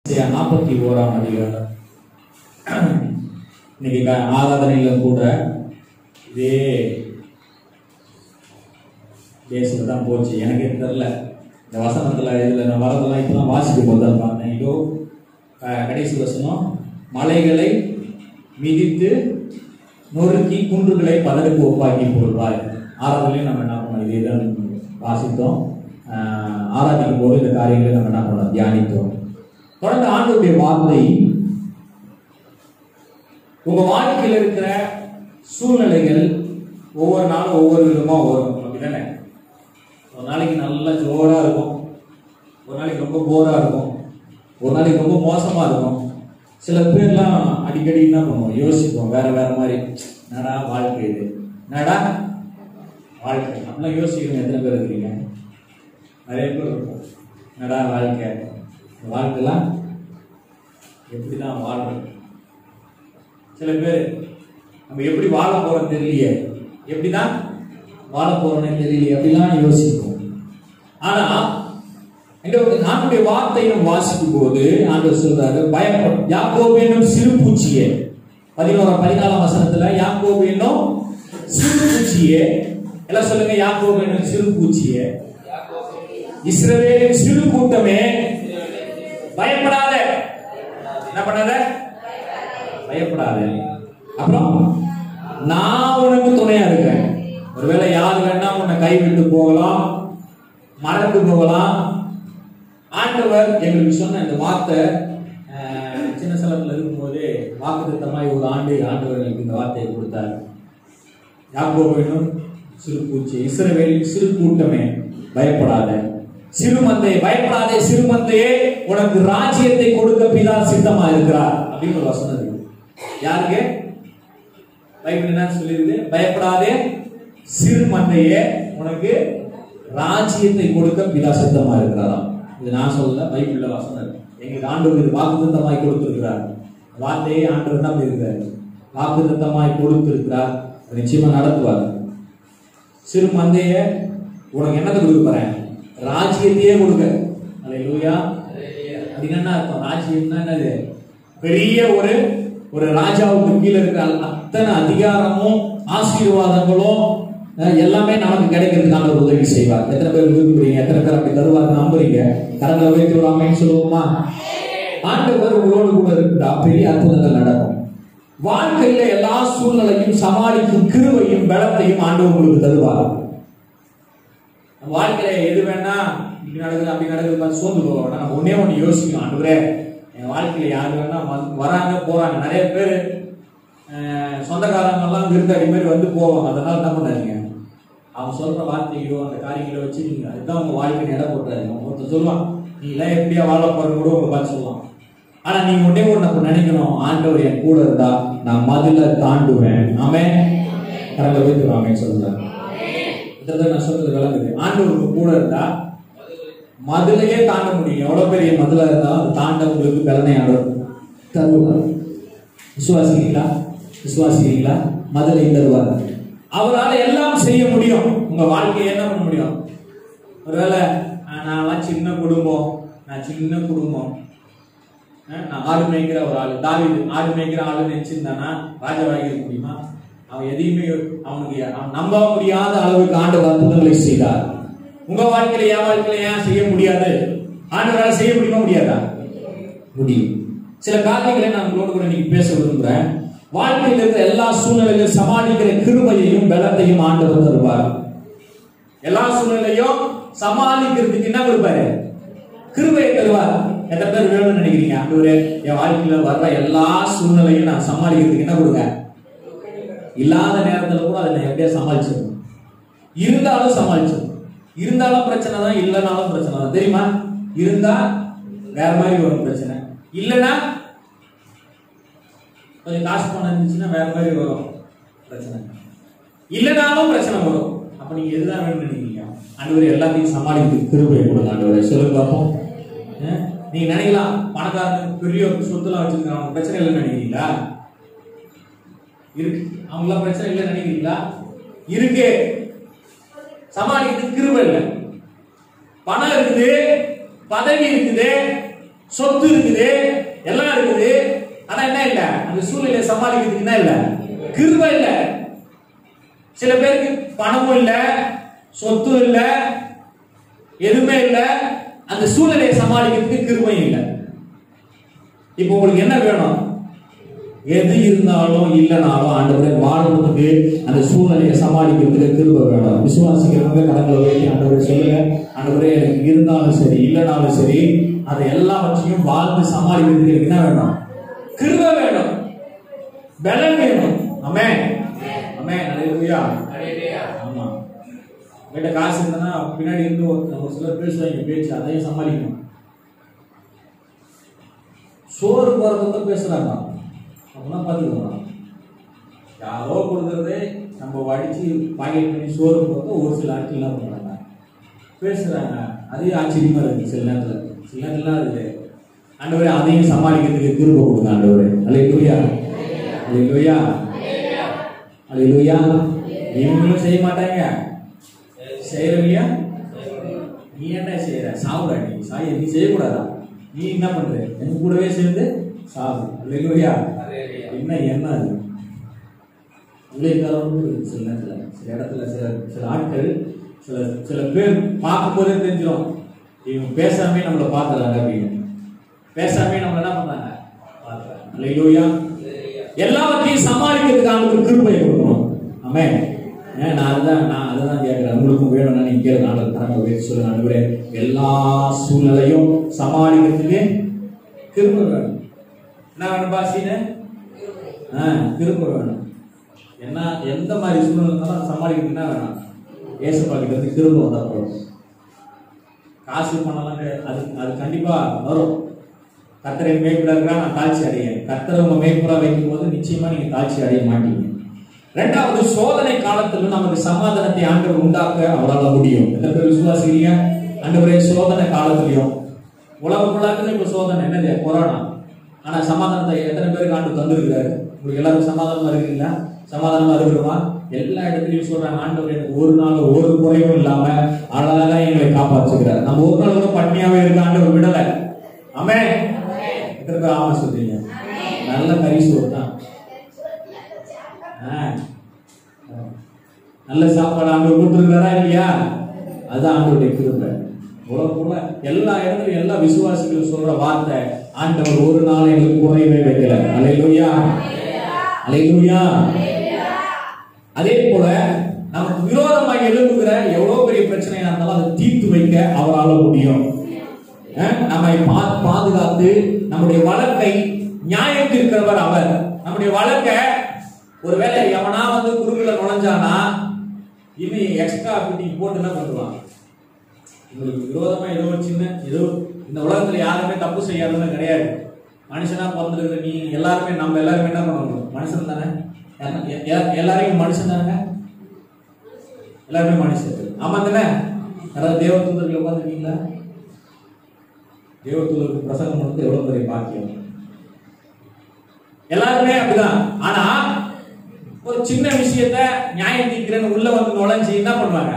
நாற்பத்தி ஓராம் அதிகாரம் இன்னைக்கு க- ஆராதனையில கூட இதே பேசுறது தான் போச்சு எனக்கே தெரில இந்த வசனத்துல இதுல நான் வரதெல்லாம் இப்பதான் வாசிக்கும் போது தான் பார்த்தேன் இதோ அஹ், கடைசி வசனம் மலைகளை மிதித்து நொறுக்கி குன்றுகளை பதருக்கு ஒப்பாக்கி போடுவாய் ஆராதனையும் நம்ம என்ன பண்ணோம் இதே தான் வாசித்தோம் அஹ், ஆராதிக்கும் போது இந்த காரியங்களை நம்ம என்ன பண்ணோம் தியானித்தோம் தொடர்ந்து ஆண்டவருடைய வார்த்தை உங்க வாழ்க்கையில் இருக்கிற சூழ்நிலைகள் ஒவ்வொரு நாளும் ஒவ்வொரு விதமா வரும் அப்படிதானே ஒரு நாளைக்கு நல்லா ஜோரா இருக்கும் ஒரு நாளைக்கு ரொம்ப போரா இருக்கும் ஒரு நாளைக்கு ரொம்ப மோசமா இருக்கும் சில பேர்லாம் அடிக்கடி என்ன பண்ணுவோம் யோசிப்போம் வேற வேற மாதிரி என்னடா வாழ்க்கை இது என்னடா வாழ்க்கை அப்படிலாம் யோசிக்கிறோம் எத்தனை பேர் இருக்கிறீங்க நிறைய பேர் இருக்கும் என்னடா வாழ்க்கை இந்த வாழ்க்கைலாம் எப்படி தான் வாழ்றது சில பேர் நம்ம எப்படி வாழ போறோம் தெரியலையே எப்படிதான் வாழ போறோம்னு தெரியலையே அப்படிலாம் யோசிப்போம் ஆனா எங்க ஆண்டுடைய வார்த்தையை நம்ம வாசிக்கும் போது ஆண்டவர் சொல்றாரு பயப்படும் யாக்கோபு என்னும் சிறு பூச்சியே பதினோராம் பதினாலாம் வசனத்துல யாக்கோபு என்னும் சிறு பூச்சியே எல்லாம் சொல்லுங்க யாக்கோபு என்னும் சிறு பூச்சியே இஸ்ரவேலின் சிறு கூட்டமே பயப்படாத என்ன பண்ணாத பயப்படாத அப்புறம் நான் உனக்கு துணையா இருக்கிறேன் ஒருவேளை யார் வேணா உன்னை கைவிட்டு போகலாம் மறந்து போகலாம் ஆண்டவர் எங்களுக்கு சொன்ன இந்த வார்த்தை அஹ், சின்ன சலத்துல இருக்கும்போது வாக்குத்தத்தமாய் ஒரு ஆண்டு ஆண்டவர் எங்களுக்கு இந்த வார்த்தையை கொடுத்தார் யாக்கோபுவினும் சிறு பூச்சி இஸ்ரவேலின் சிறு கூட்டமே பயப்படாத சிறுமந்தை பயப்படாதே சிறுமந்தையே உனக்கு ராஜ்யத்தை கொடுக்க பிதா சித்தமா இருக்கிறார் அப்படின்னு ஒரு வசனம் இருக்கு யாருக்கு பைபிள் என்ன சொல்லிருக்கு பயப்படாதே சிறுமந்தையே உனக்கு ராஜ்யத்தை கொடுக்க பிதா சித்தமா இருக்கிறாராம் இது நான் சொல்லல பைபிள்ல வசனம் இருக்கு எங்களுக்கு ஆண்டவர் இது வாக்குத்தத்தமாய் கொடுத்திருக்கிறார் வார்த்தையை ஆண்டவர் தான் இருக்கிறார் வாக்குத்தத்தமாய் கொடுத்திருக்கிறார் அதை நிச்சயமா நடத்துவார் சிறு மந்தைய உனக்கு என்னத்தை கொடுக்க போறேன் ராஜ்யத்தையே கொடுக்க அல்லேலூயா அப்படின்னா என்ன அர்த்தம் ராஜ்யம்னா என்னது பெரிய ஒரு ஒரு ராஜாவுக்கு கீழே இருக்கிற அத்தனை அதிகாரமும் ஆசீர்வாதங்களும் அஹ், எல்லாமே நமக்கு கிடைக்கிறதுக்கான ஒரு உதவி செய்வார் எத்தனை பேர் விரும்புறீங்க எத்தனை பேர் அப்படி தருவார் நம்புறீங்க கரங்களை வைத்து விடாமன்னு சொல்லுவோமா ஆண்டவர் உங்களோடு கூட இருக்கிறா பெரிய அற்புதங்கள் நடக்கும் வாழ்க்கையில எல்லா சூழ்நிலையும் சமாளிக்கும் கிருபையும் பலத்தையும் ஆண்டவர் உங்களுக்கு தருவார் நம்ம வாழ்க்கையில எது வேணா இப்படி நடக்குது அப்படி நடக்குது பார்த்து சோர்ந்து போக வேண்டாம் நம்ம ஒன்னே ஒன்று யோசிக்கணும் ஆண்டவரே என் வாழ்க்கையில யார் வேணா வந்து- வராங்க போறாங்க நிறைய பேர் சொந்தக்காரங்க எல்லாம் விருந்தாடி மாதிரி வந்து போவாங்க அதனால என்ன பண்ணாதீங்க அவன் சொல்ற வார்த்தையோ அந்த காரியங்களை வச்சு நீங்க அதுதான் உங்க வாழ்க்கையை இடம் போட்டுறாரு ஒருத்தர் சொல்லுவான் நீ எல்லாம் எப்படியா வாழ போறது கூட உங்க பார்த்து சொல்லலாம் ஆனா நீங்க ஒன்னே ஒண்ணு அப்ப நினைக்கணும் ஆண்டவர் என் கூட இருந்தா நான் மதில தாண்டுவேன் ஆமே கரங்களை வைத்து ஆமே சொல்லுங்க இதான் நான் சொல்றது விளங்குது ஆண்டவர் உங்க கூட இருந்தா மதுளையே தாண்ட முடியும் எவ்வளவு பெரிய மதுளா இருந்தாலும் அது தாண்ட உங்களுக்கு பலனை ஆண்டவர் தருவார் விசுவாசிக்கிறீங்களா விசுவாசிக்கிறீங்களா மதுளை தருவார் அவரால் எல்லாம் செய்ய முடியும் உங்க வாழ்க்கையை என்ன பண்ண முடியும் ஒருவேளை அஹ், நான்லாம் சின்ன குடும்பம் நான் சின்ன குடும்பம் அஹ், நான் ஆடு மேய்க்கிற ஒரு ஆளு தாவீது ஆடு மேய்க்கிற ஆளு நினைச்சிருந்தானா ராஜாவாகி இருக்க முடியுமா அவன் எதையுமே அவனுக்கு அவன் நம்ப முடியாத அளவுக்கு ஆண்டவர் அற்புதங்களை செய்தார் உங்க வாழ்க்கையில என் வாழ்க்கையில ஏன் செய்ய முடியாது ஆண்டவரால் செய்ய முடியுமா முடியாதா முடியும் சில காரியங்களை நான் உங்களோடு கூட இன்னைக்கு பேச விரும்புறேன் வாழ்க்கையில் இருக்கிற எல்லா சூழ்நிலைகளையும் சமாளிக்கிற கிருபையையும் பலத்தையும் ஆண்டவர் தருவார் எல்லா சூழ்நிலையும் சமாளிக்கிறதுக்கு என்ன கொடுப்பாரு கிருபையை தருவார் எத்தனை பேர் வேணும்னு நினைக்கிறீங்க ஆண்டவரே என் வாழ்க்கையில வர்ற எல்லா சூழ்நிலையும் நான் சமாளிக்கிறதுக்கு என்ன கொடுங்க இல்லாத நேரத்துல கூட அதை நான் எப்படியா சமாளிச்சிடணும் இருந்தாலும் சமாளிச்சிடணும் இருந்தாலும் பிரச்சனை தான் இல்லைனாலும் பிரச்சனை தான் தெரியுமா இருந்தா வேற மாதிரி வரும் பிரச்சனை இல்லைன்னா கொஞ்சம் காசு பணம் இருந்துச்சுன்னா வேற மாதிரி வரும் பிரச்சனை இல்லைனாலும் பிரச்சனை வரும் அப்ப நீங்க எதுதான் வேணும்னு நினைக்கிறீங்க ஆண்டவர் எல்லாத்தையும் சமாளிக்கிறதுக்கு கிருபையை கொடுங்க ஆண்டவரே சொல்லுங்க பார்ப்போம் அஹ், நீங்க நினைக்கலாம் பணக்காரனுக்கு பெரிய சொத்துலாம் வச்சிருக்காங்க அவங்க பிரச்சனை இல்லைன்னு நினைக்கிறீங்களா இருக்கு அவங்களாம் பிரச்சனை இல்லைன்னு நினைக்கிறீங்களா இருக்கு சமாளிக்கிறதுக்கு கிருபை இல்லை பணம் இருக்குது பதவி இருக்குது சொத்து இருக்குது எல்லாம் இருக்குது ஆனா என்ன இல்ல அந்த சூழ்நிலையை சமாளிக்கிறதுக்கு என்ன இல்ல கிருபை இல்ல சில பேருக்கு பணமும் இல்ல சொத்து இல்ல எதுவுமே இல்ல அந்த சூழ்நிலையை சமாளிக்கிறதுக்கு கிருபையும் இல்ல இப்போ உங்களுக்கு என்ன வேணும் எது இருந்தாலும் இல்லைனாலும் ஆண்டவரே வாழ்றதுக்கு அந்த சூழ்நிலையை சமாளிக்கிறதுக்கு கிருபை வேணும் விசுவாசிக்கிறவங்க கடங்களை வைத்து ஆண்டவரே சொல்லுங்க ஆண்டவரே எனக்கு இருந்தாலும் சரி இல்லைனாலும் சரி அதை எல்லாவற்றையும் வாழ்ந்து சமாளிக்கிறதுக்கு எனக்கு என்ன வேணும் கிருபை வேணும் பலம் வேணும் அமே அமே அலையா ஆமா உங்கள்கிட்ட காசு இருந்தனா பின்னாடி இருந்து ஒரு ஒரு சிலர் பேசுவாங்க பேச்சு அதையும் சமாளிக்கணும் சோறு போறதுக்கு பேசுறாங்க அப்படின்னா பார்த்துக்கோங்க யாரோ கொடுக்கறதே நம்ம வடிச்சு பாக்கெட் பண்ணி சோறு போறது ஒரு சில ஆட்கள் என்ன பண்றாங்க பேசுறாங்க அதே ஆச்சரியமா இருக்கு சில நேரத்துல சில நேரத்துலாம் இருக்குது ஆண்டவரே அதையும் சமாளிக்கிறதுக்கு திரும்ப கொடுங்க ஆண்டவரே அலையிலுயா அலையிலுயா அலையிலுயா இவங்களும் செய்ய மாட்டாங்க செய்யறவியா நீ என்ன செய்யற சாவுடா நீ சாய நீ செய்யக்கூடாதா நீ என்ன பண்ற எங்க கூடவே சேர்ந்து சாவு அலையிலுயா என்ன என்ன அது ஊழியக்காரர்களும் சில நேரத்துல சில இடத்துல சில சில ஆட்கள் சில சில பேர் பார்க்கும் போதே தெரிஞ்சிடும் இவங்க பேசாமே நம்மளை பார்க்கறாங்க அப்படின்னு பேசாமே நம்ம என்ன பண்றாங்க பார்க்கறாங்க அல்லேலூயா எல்லாவற்றையும் சமாளிக்கிறதுக்கு அவங்களுக்கு கிருபையை கொடுக்கணும் ஆமே நான் அதுதான் நான் அதை தான் கேட்கிறேன் உங்களுக்கும் வேணும்னா நீங்க கேளுங்க ஆண்டவர் தரங்க வச்சு சொல்லுங்க ஆண்டவரே எல்லா சூழ்நிலையும் சமாளிக்கிறதுக்கு கிருபை வேணும் என்ன வேணும் பாசின்னு ஆ கிருபை வேணும் என்ன எந்த மாதிரி சூழ்நிலை இருந்தாலும் சமாளிக்கிறதுக்கு என்ன வேணும் ஏசப்பா கிட்ட இருந்து கிருபை வந்தா போதும் காசு பணம்லாம் கிடையாது. அது அது கண்டிப்பா வரும் கத்தரை மேய்ப்புல இருக்கா நான் தாழ்ச்சி அடையேன் கத்தரை உங்க மேய்ப்புறா வைக்கும் போது நிச்சயமா நீங்க தாழ்ச்சி அடைய மாட்டீங்க ரெண்டாவது சோதனை காலத்துல நமக்கு சமாதானத்தை ஆண்டவர் உண்டாக்க அவரால் முடியும் எத்தனை பேர் விசுவாசிக்கிறீங்க ஆண்டவரே சோதனை காலத்திலையும் உலகம் ஃபுல்லாக்குது இப்ப சோதனை என்னது கொரோனா ஆனா சமாதானத்தை எத்தனை பேருக்கு ஆண்டு தந்திருக்கிறாரு உங்களுக்கு எல்லாரும் சமாதானமா இருக்கீங்களா சமாதானமா இருக்கிறோமா எல்லா இடத்துலயும் சொல்றாங்க ஆண்டவர் எனக்கு ஒரு நாள் ஒரு குறைவும் இல்லாம அழகா எங்களை காப்பாற்றுகிறார் நம்ம ஒரு நாள் கூட பட்னியாவே இருக்க ஆண்டவர் விடல ஆமே எத்தனை பேர் ஆமா சொல்றீங்க நல்ல கறி சோறு தான் ஆ. நல்ல சாப்பாடு ஆண்டவர் கொடுத்துருக்காரா இல்லையா அதுதான் ஆண்டவருடைய கிருபை உலகப்புற எல்லா இடத்துலயும் எல்லா விசுவாசிகளும் சொல்ற வார்த்தை ஆண்டவர் ஒரு நாள் எங்களுக்கு குறைவே வைக்கல அலையிலுயா அலையிலுயா அதே போல நமக்கு விரோதமாக எழுப்புகிற எவ்வளவு பெரிய பிரச்சனையா இருந்தாலும் அதை தீர்த்து வைக்க அவரால் முடியும் அஹ் நம்மை பா- பாதுகாத்து நம்முடைய வழக்கை நியாயம் தீர்க்கிறவர் அவர் நம்முடைய வழக்க ஒருவேளை எவனா வந்து குறுக்குல நுழைஞ்சானா இவன் எக்ஸ்ட்ரா ஃபிட்டிங் போட்டு என்ன பண்ணுவான் உங்களுக்கு விரோதமா ஏதோ ஒரு சின்ன ஏதோ இந்த உலகத்துல யாருமே தப்பு செய்யாதுன்னு கிடையாது மனுஷனா பிறந்திருக்கிற நீ எல்லாருமே நம்ம எல்லாருமே என்ன பண்ணணும் மனுஷன் தானே எல்லா- எ- எ- எல்லாரையும் மனுஷன் தானே எல்லாருமே மனுஷன் ஆமா தானே யாராவது தேவதூதர்கள் உட்காந்துருக்கீங்களா தேவதூதருக்கு பிரசங்கம் பண்ணுறது எவ்வளவு பெரிய பாக்கியம் எல்லாருமே அப்படிதான் ஆனா ஒரு சின்ன விஷயத்த நியாயம் தீர்க்கிறேன்னு உள்ள வந்து நுழைஞ்சு என்ன பண்ணுவாங்க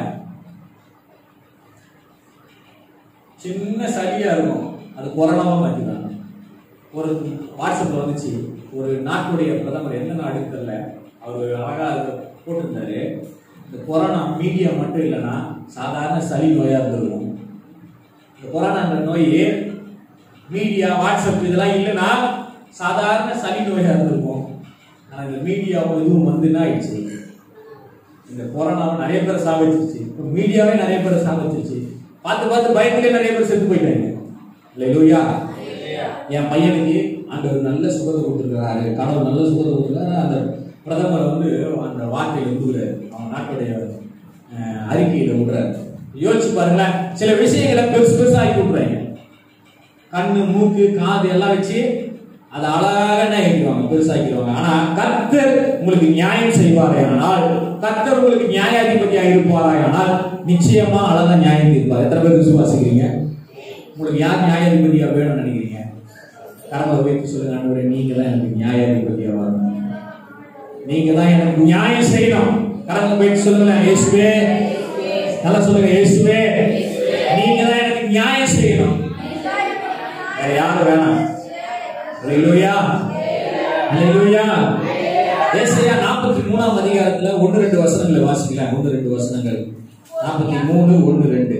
சின்ன சளியா இருக்கும் அது கொரோனாவா மாத்திடுறாங்க ஒரு வாட்ஸ்அப்ல வந்துச்சு ஒரு நாட்டுடைய பிரதமர் எந்த நாடு தெரியல அவர் அழகா அதை போட்டிருந்தாரு இந்த கொரோனா மீடியா மட்டும் இல்லைன்னா சாதாரண சளி நோயா இருந்திருக்கும் இந்த கொரோனாங்கிற நோய் மீடியா வாட்ஸ்அப் இதெல்லாம் இல்லைன்னா சாதாரண சளி நோயா இருந்திருக்கும் ஆனா இந்த மீடியாவும் இதுவும் வந்து என்ன ஆயிடுச்சு இந்த கொரோனாவை நிறைய பேர் சாவச்சிருச்சு இப்போ மீடியாவே நிறைய பேர் சாவச்சிருச்சு பார்த்து பார்த்து பயத்திலே நிறைய பேர் செத்து போயிட்டாங்க இல்லையா என் பையனுக்கு ஆண்டவர் நல்ல சுகத்தை கொடுத்துருக்காரு கடவுள் நல்ல சுகத்தை கொடுத்துருக்காரு அந்த பிரதமர் வந்து அந்த வார்த்தையை விடுறாரு அவன் நாட்டுடைய அஹ், அறிக்கையில விடுறாரு யோசிச்சு பாருங்களேன் சில விஷயங்களை பெருசு பெருசா ஆக்கி விட்டுறாங்க கண்ணு மூக்கு காது எல்லாம் வச்சு அதை அழகா ஆக்கிடுவாங்க பெருசாக்கிடுவாங்க ஆனா கர்த்தர் உங்களுக்கு நியாயம் செய்வாரே ஆனால் கர்த்தர் உங்களுக்கு நியாயாதிபதியா இருப்பாரா ஆனால் நிச்சயமா அழகா நியாயம் தீர்ப்பார் எத்தனை பேர் விசுவாசிக்கிறீங்க உங்களுக்கு யார் நியாயாதிபதியா வேணும்னு நினைக்கிறீங்க கரம வைத்து சொல்லுங்க ஆண்டவரே நீங்க தான் எனக்கு நியாயாதிபதியா வரணும் நீங்க தான் எனக்கு நியாயம் செய்யணும் கரம வைத்து சொல்லுங்க இயேசுவே நல்லா சொல்லுங்க இயேசுவே நீங்க தான் எனக்கு நியாயம் செய்யணும் வேற யாரும் வேணாம் ஹalleluya ஹalleluya ஏசாயா 43ஆம் அதிகாரத்துல ஒன்று ரெண்டு வசனங்களை வாசிக்கலாம் ஒன்று ரெண்டு வசனங்கள் 43 ஒன்று ரெண்டு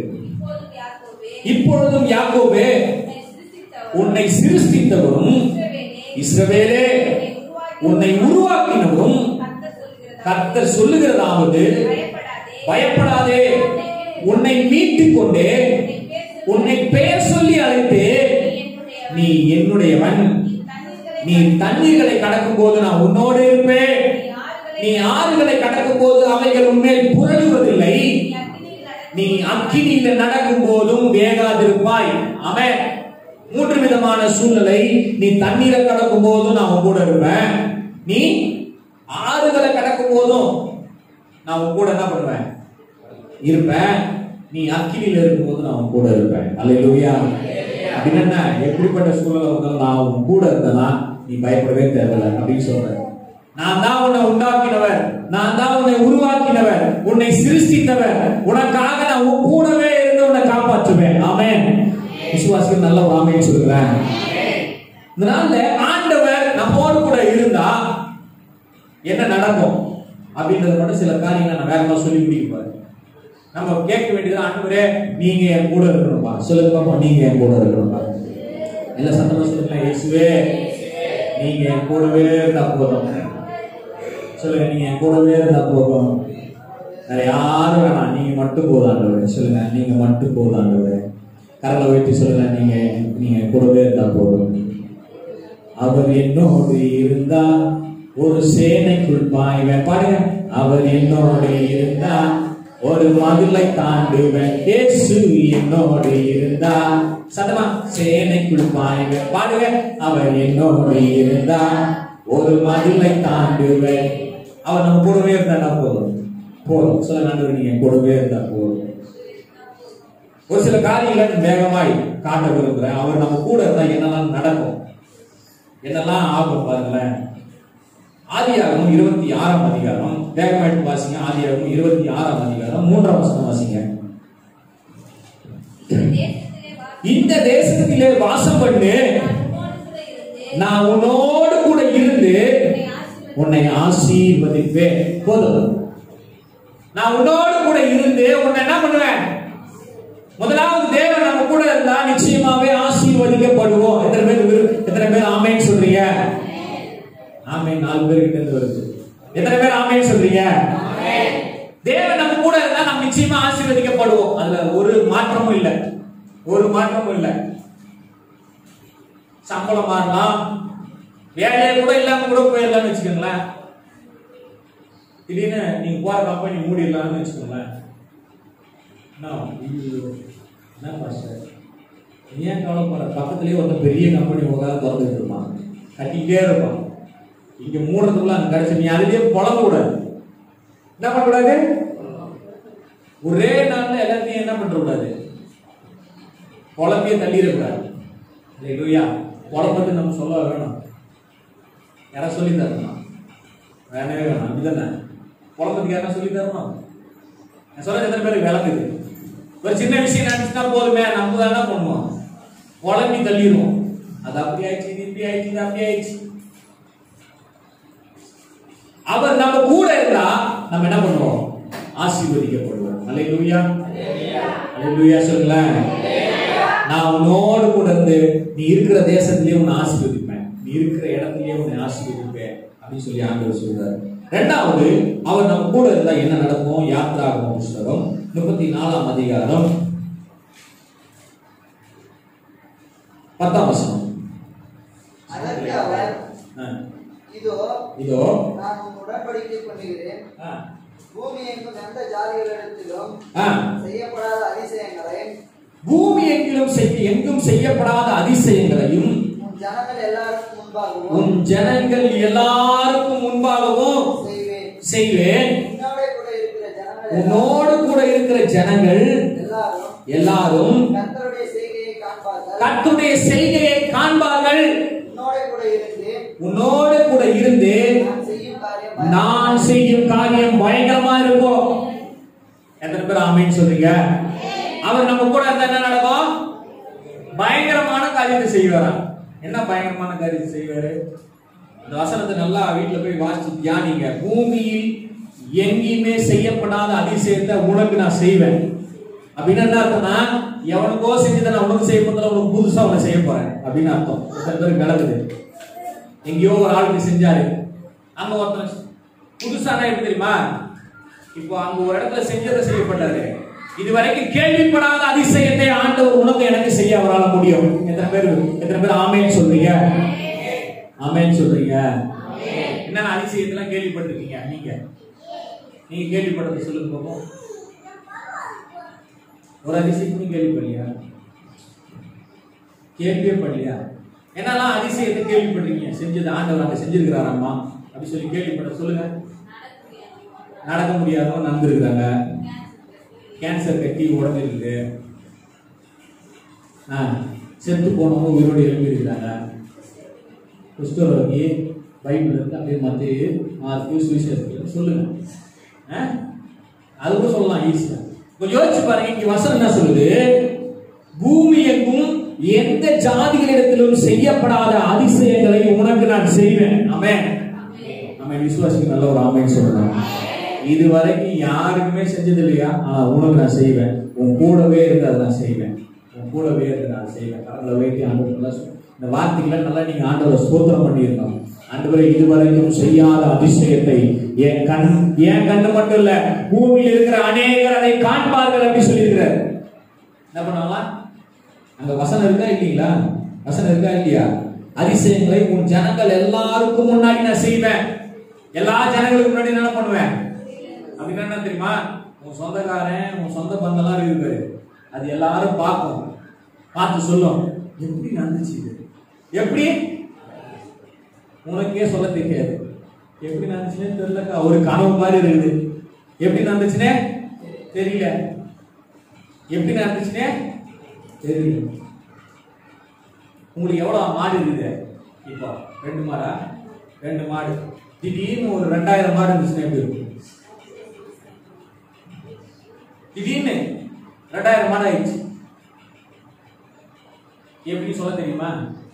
இப்பொழுதும் யாக்கோபே உன்னை சிருஷ்டித்தவரும் இஸ்ரவேலே உன்னை உருவாக்கினவரும் கர்த்தர் சொல்லுகிறதாவது பயப்படாதே உன்னை மீட்டுக் கொண்டே உன்னை பெயர் சொல்லி அழைத்து நீ என்னுடையவன் நீ தண்ணீர்களை கடக்கும் போது நான் உன்னோடு இருப்பேன் நீ ஆறுகளை கடக்கும் போது அவைகள் உன்மேல் புரளுவதில்லை நீ அக்கினியில நடக்கும் போதும் வேகாதிருப்பாய் அவன் மூன்று விதமான சூழ்நிலை நீ தண்ணீரை கடக்கும் போதும் நான் உன் கூட இருப்பேன் நீ ஆறுகளை கடக்கும் போதும் நான் உன் கூட என்ன பண்ணுவேன் இருப்பேன் நீ அக்கினியில இருக்கும்போது நான் உன் கூட இருப்பேன் அல்லேலூயா அப்படின்னு என்ன எப்படிப்பட்ட சூழ்நிலை வந்தாலும் நான் உன் கூட இருந்தேன்னா நீ பயப்படவே தேவையில்லை அப்படின்னு சொல்றேன் நான் தான் உன்னை உண்டாக்கினவர் நான் தான் உன்னை உருவாக்கினவர் உன்னை சிருஷ்டித்தவர் உனக்காக நான் உன் கூடவே இருந்து உன்னை காப்பாற்றுவேன் ஆமென் விசுவாசிகள் நல்ல ஒரு ஆமைன்னு சொல்லுவேன் இதனால ஆண்டவர் நம்மோடு கூட இருந்தா என்ன நடக்கும் அப்படின்றது மட்டும் சில காரியங்களை நான் வேகமா சொல்லி முடிக்க போறேன் நம்ம கேட்க வேண்டியது ஆண்டவரே நீங்க என் கூட இருக்கணும்பா சொல்லுங்க பாப்போம் நீங்க என் கூட இருக்கணும்பா இல்ல சத்தமா சொல்லுங்க இயேசுவே நீங்க என் கூடவே இருந்தா போதும் சொல்லுங்க நீங்க என் கூடவே இருந்தா போதும் வேற யாரும் வேணாம் நீங்க மட்டும் போதும் ஆண்டவரே சொல்லுங்க நீங்க மட்டும் போதும் ஆண்டவரே கரலை வைத்து சொல்லுங்க நீங்க நீங்க என் கூடவே இருந்தா போதும் அவர் என்னோடு இருந்தா ஒரு சேனைக்குள் பாய்வேன் பாருங்க அவர் என்னோடு இருந்தா ஒரு மதிலை தாண்டுவேன் இயேசு என்னோடு இருந்தா சத்தமா சேனைக்குள் பாய்வேன் பாருங்க அவர் என்னோடு இருந்தா ஒரு மதிலை தாண்டுவேன் அவர் நம்ம கூடவே இருந்தா போதும் போதும் சில நாள் நீங்க கூடவே இருந்தா போதும் ஒரு சில காரியங்களை வேகமாய் காட்ட விரும்புறேன் அவர் நம்ம கூட இருந்தா என்னெல்லாம் நடக்கும் என்னெல்லாம் ஆகும் பாருங்களேன் ஆதியாகமம் இருபத்தி ஆறாம் அதிகாரம் வேகமாயிட்டு வாசிங்க ஆதியாகமம் இருபத்தி ஆறாம் அதிகாரம் மூன்றாம் வசனம் வாசிங்க இந்த தேசத்திலே வாசம் பண்ணு நான் உன்னோடு கூட இருந்து உன்னை ஆசீர்வதிப்பேன் போதும் நான் உன்னோடு கூட இருந்து உன்னை என்ன பண்ணுவேன் முதலாவது தேவன் நம்ம கூட இருந்தா நிச்சயமாவே ஆசீர்வதிக்கப்படுவோம் எத்தனை பேர் விரு- எத்தனை பேர் ஆமேன்னு சொல்றீங்க ஆமேன் நாலு பேர் கிட்ட இருந்து வருது எத்தனை பேர் ஆமேன்னு சொல்றீங்க தேவன் நம்ம கூட இருந்தா நம்ம நிச்சயமா ஆசீர்வதிக்கப்படுவோம் அதுல ஒரு மாற்றமும் இல்லை ஒரு மாற்றமும் இல்லை சம்பளம் மாறலாம் வேலையே கூட இல்லாம கூட போயிடலாம்னு வச்சுக்கோங்களேன் திடீர்னு நீங்க போற கம்பெனி மூடிடலாம்னு வச்சுக்கோங்களேன் என்ன ஐயோ, என்ன பாஸ்டர் நீ ஏன் கவலைப்படுற பக்கத்துலயே ஒரு பெரிய கம்பெனி உட்கார திறந்துட்டு இருப்பான் கட்டிக்கிட்டே இருப்பான் இங்க மூடுறதுக்குள்ள அங்க கிடைச்சு நீ அதுலயே புலம்ப கூடாது என்ன பண்ணக்கூடாது ஒரே நாள்ல எல்லாத்தையும் என்ன பண்ற கூடாது புலம்பியே தள்ளிடக்கூடாது இல்லையா புலம்பத்து நம்ம சொல்ல வேணும் யாராவது சொல்லி தரணும் வேணவே வேணாம் அப்படிதானே புலம்பத்துக்கு யாரா சொல்லி தரணும் நான் சொல்றது எத்தனை பேருக்கு விளங்குது ஒரு சின்ன விஷயம் நினைச்சுட்டா போதுமே நம்ம தான் என்ன பண்ணுவோம் புலம்பி தள்ளிடுவோம் அது அப்படி ஆயிடுச்சு இது இப்படி ஆயிடுச்சு இது அப்படி ஆயிடுச்சு அவர் நம்ம கூட இருந்தா நம்ம என்ன பண்ணுவோம் ஆசீர்வதிக்கப்படுவோம் அல்லேலூயா அல்லேலூயா சொல்லுங்களேன் நான் உன்னோடு கூட இருந்து நீ இருக்கிற தேசத்திலேயே உன்னை ஆசீர்வதிப்பேன் நீ இருக்கிற இடத்திலேயே உன்னை ஆசீர்வதிப்பேன் அப்படின்னு சொல்லி ஆண்டவர் சொல்றாரு ரெண்டாவது அவர் நம்ம கூட இருந்தா என்ன நடக்கும் யாத்ராகம புஸ்தகம் முப்பத்தி நாலாம் அதிகாரம் பத்தாம் வசனம் அதற்கு அவர் ஆ, இதோ இதோ நான் உன் உடன்படிக்கை பண்ணுகிறேன் ஆ, பூமி எங்கும் எந்த ஜாதிகளிடத்திலும் ஆ, செய்யப்படாத அதிசயங்களை பூமி எங்கிலும் செய்ய எங்கும் செய்யப்படாத அதிசயங்களையும் உன் ஜனங்கள் எல்லாருக்கும் முன்பாகவும் உன் ஜனங்கள் எல்லாருக்கும் முன்பாகவும் செய்வேன் செய்வேன் உன்னோட கூட இருக்கிற ஜனங்கள் உன்னோடு கூட இருக்கிற ஜனங்கள் எல்லாரும் எல்லாரும் கர்த்தருடைய செய்கையை காண்பார்கள் கர்த்தருடைய செய்கையை காண்பார்கள் உன்னோட கூட இருந்து உன்னோடு கூட இருந்து நான் செய்யும் காரியம் நான் செய்யும் காரியம் பயங்கரமா இருக்கும் எத்தனை பேர் ஆமீன்னு சொல்றீங்க அவர் நம்ம கூட இருந்தா என்ன நடக்கும் பயங்கரமான காரியத்தை செய்வாராம் என்ன பயங்கரமான காரியத்தை செய்வாரு அந்த வசனத்தை நல்லா வீட்டுல போய் வாசிச்சு தியானிங்க பூமியில் எங்கேயுமே செய்யப்படாத அதிசயத்தை உனக்கு நான் செய்வேன் அப்படின்னு என்ன அர்த்தம்னா எவனுக்கோ செஞ்சதை நான் உனக்கு செய்ய போதில் உனக்கு புதுசா உன்னை செய்ய போறேன் அப்படின்னு அர்த்தம் சில பேருக்கு விளக்குது எங்கேயோ ஒரு ஆளுக்கு செஞ்சாரு அங்க ஒருத்தன் புதுசானா எப்படி தெரியுமா இப்போ அங்க ஒரு இடத்துல செஞ்சதை செய்யப்பட்டாரு இதுவரைக்கும் கேள்விப்படாத அதிசயத்தை ஆண்டவர் உனக்கு எனக்கு செய்ய அவரால் முடியும் எத்தனை பேர் எத்தனை பேர் ஆமேன்னு சொல்றீங்க ஆமேன்னு சொல்றீங்க என்னென்ன அதிசயத்தெல்லாம் கேள்விப்பட்டிருக்கீங்க நீங்க நீங்க கேள்விப்பட்டது சொல்லுங்க பாப்போம் ஒரு அதிசயத்தையும் கேள்விப்படலையா கேள்வியே படலையா என்னெல்லாம் அதிசயத்தை கேள்விப்பட்டிருக்கீங்க செஞ்சது ஆண்டவர் அங்க செஞ்சிருக்கிறாராம்மா அப்படி சொல்லி கேள்விப்பட்ட சொல்லுங்க நடக்க முடியாதவங்க நடந்துருக்காங்க கேன்சர் கட்டி உடஞ்சிருக்கு ஆ, செத்து போனவங்க உயிரோடு எழுப்பி இருக்கிறாங்க குஷ்டரோகி பைபிள் இருக்கு அப்படியே மத்திய மார்க்கு சுவிசேஷத்தில் சொல்லுங்க ஆ? அது கூட சொல்லலாம் ஈஸியா கொஞ்சம் யோசிச்சு பாருங்க இங்க வசனம் என்ன சொல்லுது பூமி எங்கும் எந்த ஜாதிகளிடத்திலும் செய்யப்படாத அதிசயங்களை உனக்கு நான் செய்வேன் ஆமென் நம்ம விசுவாசிக்கு நல்ல ஒரு ஆமைன்னு சொல்லலாம் இது வரைக்கும் யாருக்குமே செஞ்சது இல்லையா ஆனா உனக்கு நான் செய்வேன் உன் கூடவே இருந்து அதை நான் செய்வேன் உன் கூடவே இருந்து நான் செய்வேன் கடவுளை வைத்து ஆண்டவர் இந்த வார்த்தைகளை நல்லா நீங்க ஆண்டவரை ஸ்தோத்திரம் பண்ணியிருக்கோம் ஆண்டவரை இதுவரைக்கும் செய்யாத அதிசயத்தை என் கண் என் கண்ணு மட்டும் இல்ல பூமியில் இருக்கிற அநேகர் அதை காண்பார்கள் அப்படி சொல்லியிருக்கிறார் என்ன பண்ணுவாங்களா அங்க வசனம் இருக்கா இல்லீங்களா வசனம் இருக்கா இல்லையா அதிசயங்களை உன் ஜனங்கள் எல்லாருக்கும் முன்னாடி நான் செய்வேன் எல்லா ஜனங்களுக்கு முன்னாடி என்ன பண்ணுவேன் அப்படின்னா என்ன தெரியுமா உன் சொந்தக்காரன் உன் சொந்த பந்தெல்லாம் இருக்குது அது எல்லாரும் பார்க்கும் பார்த்து சொல்லும் எப்படி நடந்துச்சு இது எப்படி உனக்கே சொல்ல தெரியாது எப்படி நடந்துச்சுன்னே தெரியலக்கா ஒரு கனவு மாதிரி இருக்குது எப்படி நடந்துச்சுன்னே தெரியல எப்படி நடந்துச்சுன்னே தெரியல உங்களுக்கு எவ்வளவு மாடு இருக்குது இப்போ ரெண்டு மாடா ரெண்டு மாடு திடீர்னு ஒரு ரெண்டாயிரம் மாடு இருந்துச்சுன்னா எப்படி இருக்கும் திடீர்னு ரெண்டாயிரம் மாடு ஆயிடுச்சு எப்படி சொல்ல தெரியுமா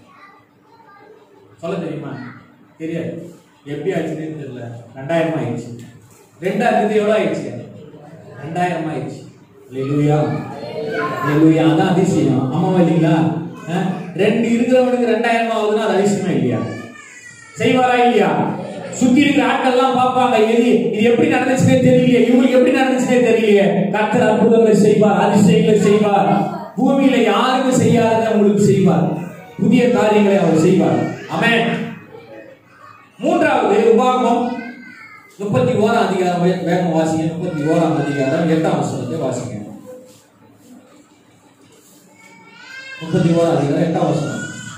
சொல்ல தெரியுமா தெரியாது எப்படி ஆச்சுன்னு தெரியல ரெண்டாயிரம் ஆயிடுச்சு ரெண்டாயிரத்து எவ்வளவு ஆயிடுச்சு ரெண்டாயிரம் ஆயிடுச்சு லெலுயா லெலுயா அதான் அதிசயம் ஆமாவா இல்லைங்களா அஹ்? ரெண்டு இருக்கிறவனுக்கு ரெண்டாயிரம் ஆகுதுன்னா அது அதிசயமா இல்லையா செய்வாரா இல்லையா சுத்தி இருக்கிற ஆட்கள் எல்லாம் பார்ப்பாங்க எது இது எப்படி நடந்துச்சுனே தெரியலையே இவங்களுக்கு எப்படி நடந்துச்சுனே தெரியலையே கர்த்தர் அற்புதங்களை செய்வார் அதிசயங்களை செய்வார் பூமியில யாருக்கும் செய்யாததை உங்களுக்கு செய்வார் புதிய காரியங்களை அவர் செய்வார் ஆமென் மூன்றாவது உபாகமம் முப்பத்தி ஓராம் அதிகாரம் வே- வேகம் வாசிங்க முப்பத்தி ஓராம் அதிகாரம் எட்டாம் வசனத்தை வாசிங்க முப்பத்தி ஓராம் அதிகாரம் எட்டாம் வசனம்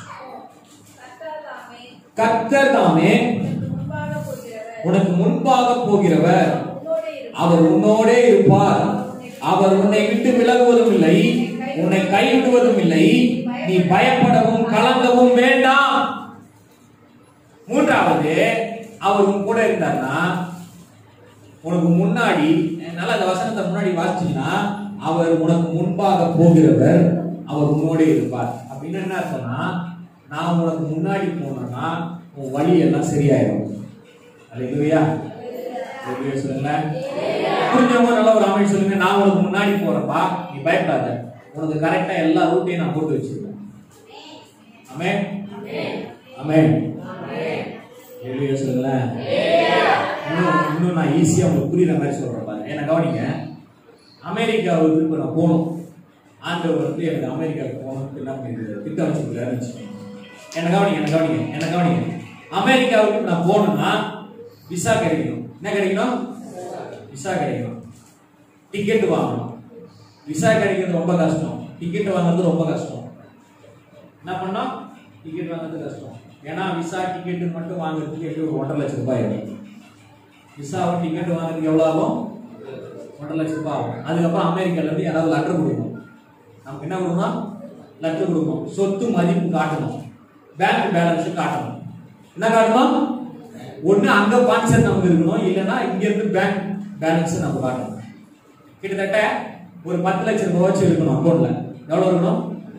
கர்த்தர் கர்த்தர் தாமே தாமே முன்பாக போகிறவர் உனக்கு முன்பாக போகிறவர் உன்னோடே இருப்பார். அவர் உன்னோடே இருப்பார் அவர் உன்னை விட்டு விலகுவதும் இல்லை உன்னை கைவிடுவதும் இல்லை நீ பயப்படவும் கலங்கவும் வேண்டாம் மூன்றாவது அவர் உன் கூட இருந்தார்னா உனக்கு முன்னாடி நல்லா அந்த வசனத்தை முன்னாடி வாசிச்சீங்கன்னா அவர் உனக்கு முன்பாக போகிறவர் அவர் உன்னோடே இருப்பார் அப்படின்னு என்ன அர்த்தம்னா நான் உனக்கு முன்னாடி போனேன்னா உன் வழி எல்லாம் சரியாயிடும் அல்லையா அல்லேலூயா சொல்லுங்களேன் புரிஞ்சவங்க நல்ல ஒரு அமைப்பு சொல்லுங்க நான் உனக்கு முன்னாடி போறப்பா நீ பயப்படாத உனக்கு கரெக்டா எல்லா ரூட்டையும் நான் போட்டு வச்சிருக்கேன் அமே அமே அல்லேலூயா சொல்லுங்களேன் இன்னும் இன்னும் நான் ஈஸியா உங்களுக்கு புரியுற மாதிரி சொல்றேன் பாருங்க என்ன கவனிங்க அமெரிக்காவுக்கு இப்போ நான் போகணும் ஆண்டவர் வந்து எனக்கு அமெரிக்காவுக்கு போகணும்னு என்ன பண்ணிருக்காரு திட்டம் வச்சுருக்காருன்னு வச்சுக்கோங்க என்ன கவனிங்க என்ன கவனிங்க என்ன கவனிங்க அமெரிக்காவுக்கு நான் போகணும்னா விசா கிடைக்கணும் என்ன கிடைக்கணும் விசா கிடைக்கணும் டிக்கெட் வாங்கணும் விசா கிடைக்கிறது ரொம்ப கஷ்டம் டிக்கெட் வாங்குறது ரொம்ப கஷ்டம் என்ன பண்ணோம் டிக்கெட் வாங்குறது கஷ்டம் ஏன்னா விசா டிக்கெட் மட்டும் வாங்குறதுக்கு எப்படி ஒரு ஒன்றரை லட்சம் ரூபாய் ஆகும் விசாவும் டிக்கெட் வாங்குறதுக்கு எவ்வளோ ஆகும் ஒன்றரை லட்சம் ரூபாய் ஆகும் அதுக்கப்புறம் அமெரிக்கால இருந்து யாராவது லெட்டர் கொடுக்கணும் நமக்கு என்ன கொடுக்கணும் லெட்டர் கொடுக்கணும் சொத்து மதிப்பு காட்டணும் பேங்க் பேலன்ஸ் காட்டணும் என்ன காட்டணும் ஒண்ணு அங்க பான்சர் நமக்கு இருக்கணும் இல்லைன்னா இங்க இருந்து பேங்க் பேலன்ஸ் நம்ம காட்டணும் கிட்டத்தட்ட ஒரு பத்து லட்சம் ரூபாய் வச்சு இருக்கணும் அக்கௌண்ட்ல எவ்வளவு இருக்கணும்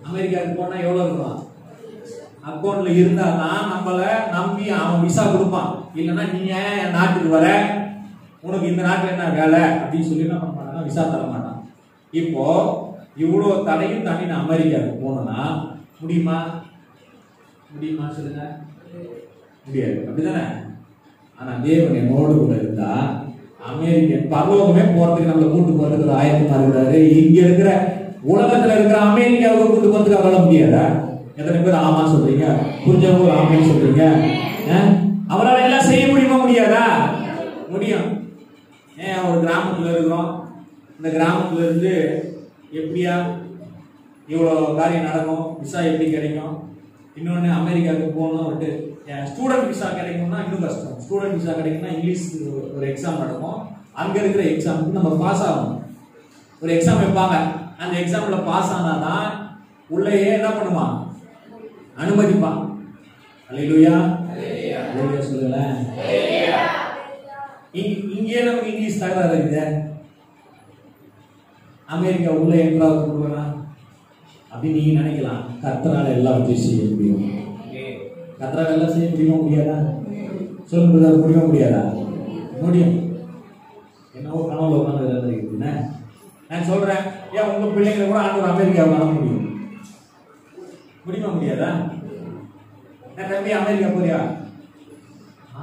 அமெரிக்காவுக்கு போனா எவ்வளவு இருக்கும் அக்கௌண்ட்ல இருந்தா தான் நம்மள நம்பி அவன் விசா கொடுப்பான் இல்லைன்னா நீ ஏன் என் நாட்டுக்கு வர உனக்கு இந்த நாட்டுல என்ன வேலை அப்படின்னு சொல்லி என்ன பண்ண மாட்டான் விசா தர மாட்டான் இப்போ இவ்வளவு தடையும் தாண்டி நான் அமெரிக்காவுக்கு போனோம்னா முடியுமா முடியுமா சொல்லுங்க முடியாது அப்படிதானே ஆனா தேவன் என்னோடு கூட இருந்தா அமெரிக்க பரலோகமே போறதுக்கு நம்மளை கூட்டு போறதுக்கு ஒரு ஆயத்தமா இருக்கிறாரு இங்க இருக்கிற உலகத்துல இருக்கிற அமெரிக்காவுக்கு கூட்டு போறதுக்கு அவரால முடியாதா எத்தனை பேர் ஆமா சொல்றீங்க புரிஞ்சவங்க ஒரு ஆமைன்னு சொல்றீங்க அஹ்? அவரால எல்லாம் செய்ய முடியுமா முடியாதா முடியும் ஏன் ஒரு கிராமத்துல இருக்கிறோம் இந்த கிராமத்துல இருந்து எப்படியா இவ்வளோ காரியம் நடக்கும் விசா எப்படி கிடைக்கும் இன்னொன்று அமெரிக்காவுக்கு போகணும் விட்டு ஸ்டூடெண்ட் விசா கிடைக்கணும்னா இன்னும் கஷ்டம் ஸ்டூடெண்ட் விசா கிடைக்கணும்னா இங்கிலீஷ் ஒரு எக்ஸாம் நடக்கும் அங்கே இருக்கிற எக்ஸாமுக்கு நம்ம பாஸ் ஆகணும் ஒரு எக்ஸாம் வைப்பாங்க அந்த எக்ஸாம்ல பாஸ் ஆனாதான் உள்ளேயே என்ன பண்ணுவான் அனுமதிப்பான் அல்லேலூயா அல்லேலூயா சொல்லுங்களேன் இங்க- இங்கே நமக்கு இங்கிலீஷ் தகராறு இருக்குது அமெரிக்கா உள்ள என்றாவது கொடுக்கறா அப்படின்னு நீங்க நினைக்கலாம் கத்தரால எல்லாத்தையும் செய்ய முடியும் கத்தரால எல்லாம் செய்ய முடியுமா முடியாதா சொல்லுங்க brother, முடியுமா முடியாதா முடியும் என்னவோ கனவுல உட்காந்து இருக்குதுன்னு நான் சொல்றேன் ஏன் உங்க பிள்ளைங்களை கூட ஆண்டவர் அமெரிக்காவுக்கு அனுப்ப முடியும் முடியுமா முடியாதா நான் தம்பி அமெரிக்கா போறியா ஆ?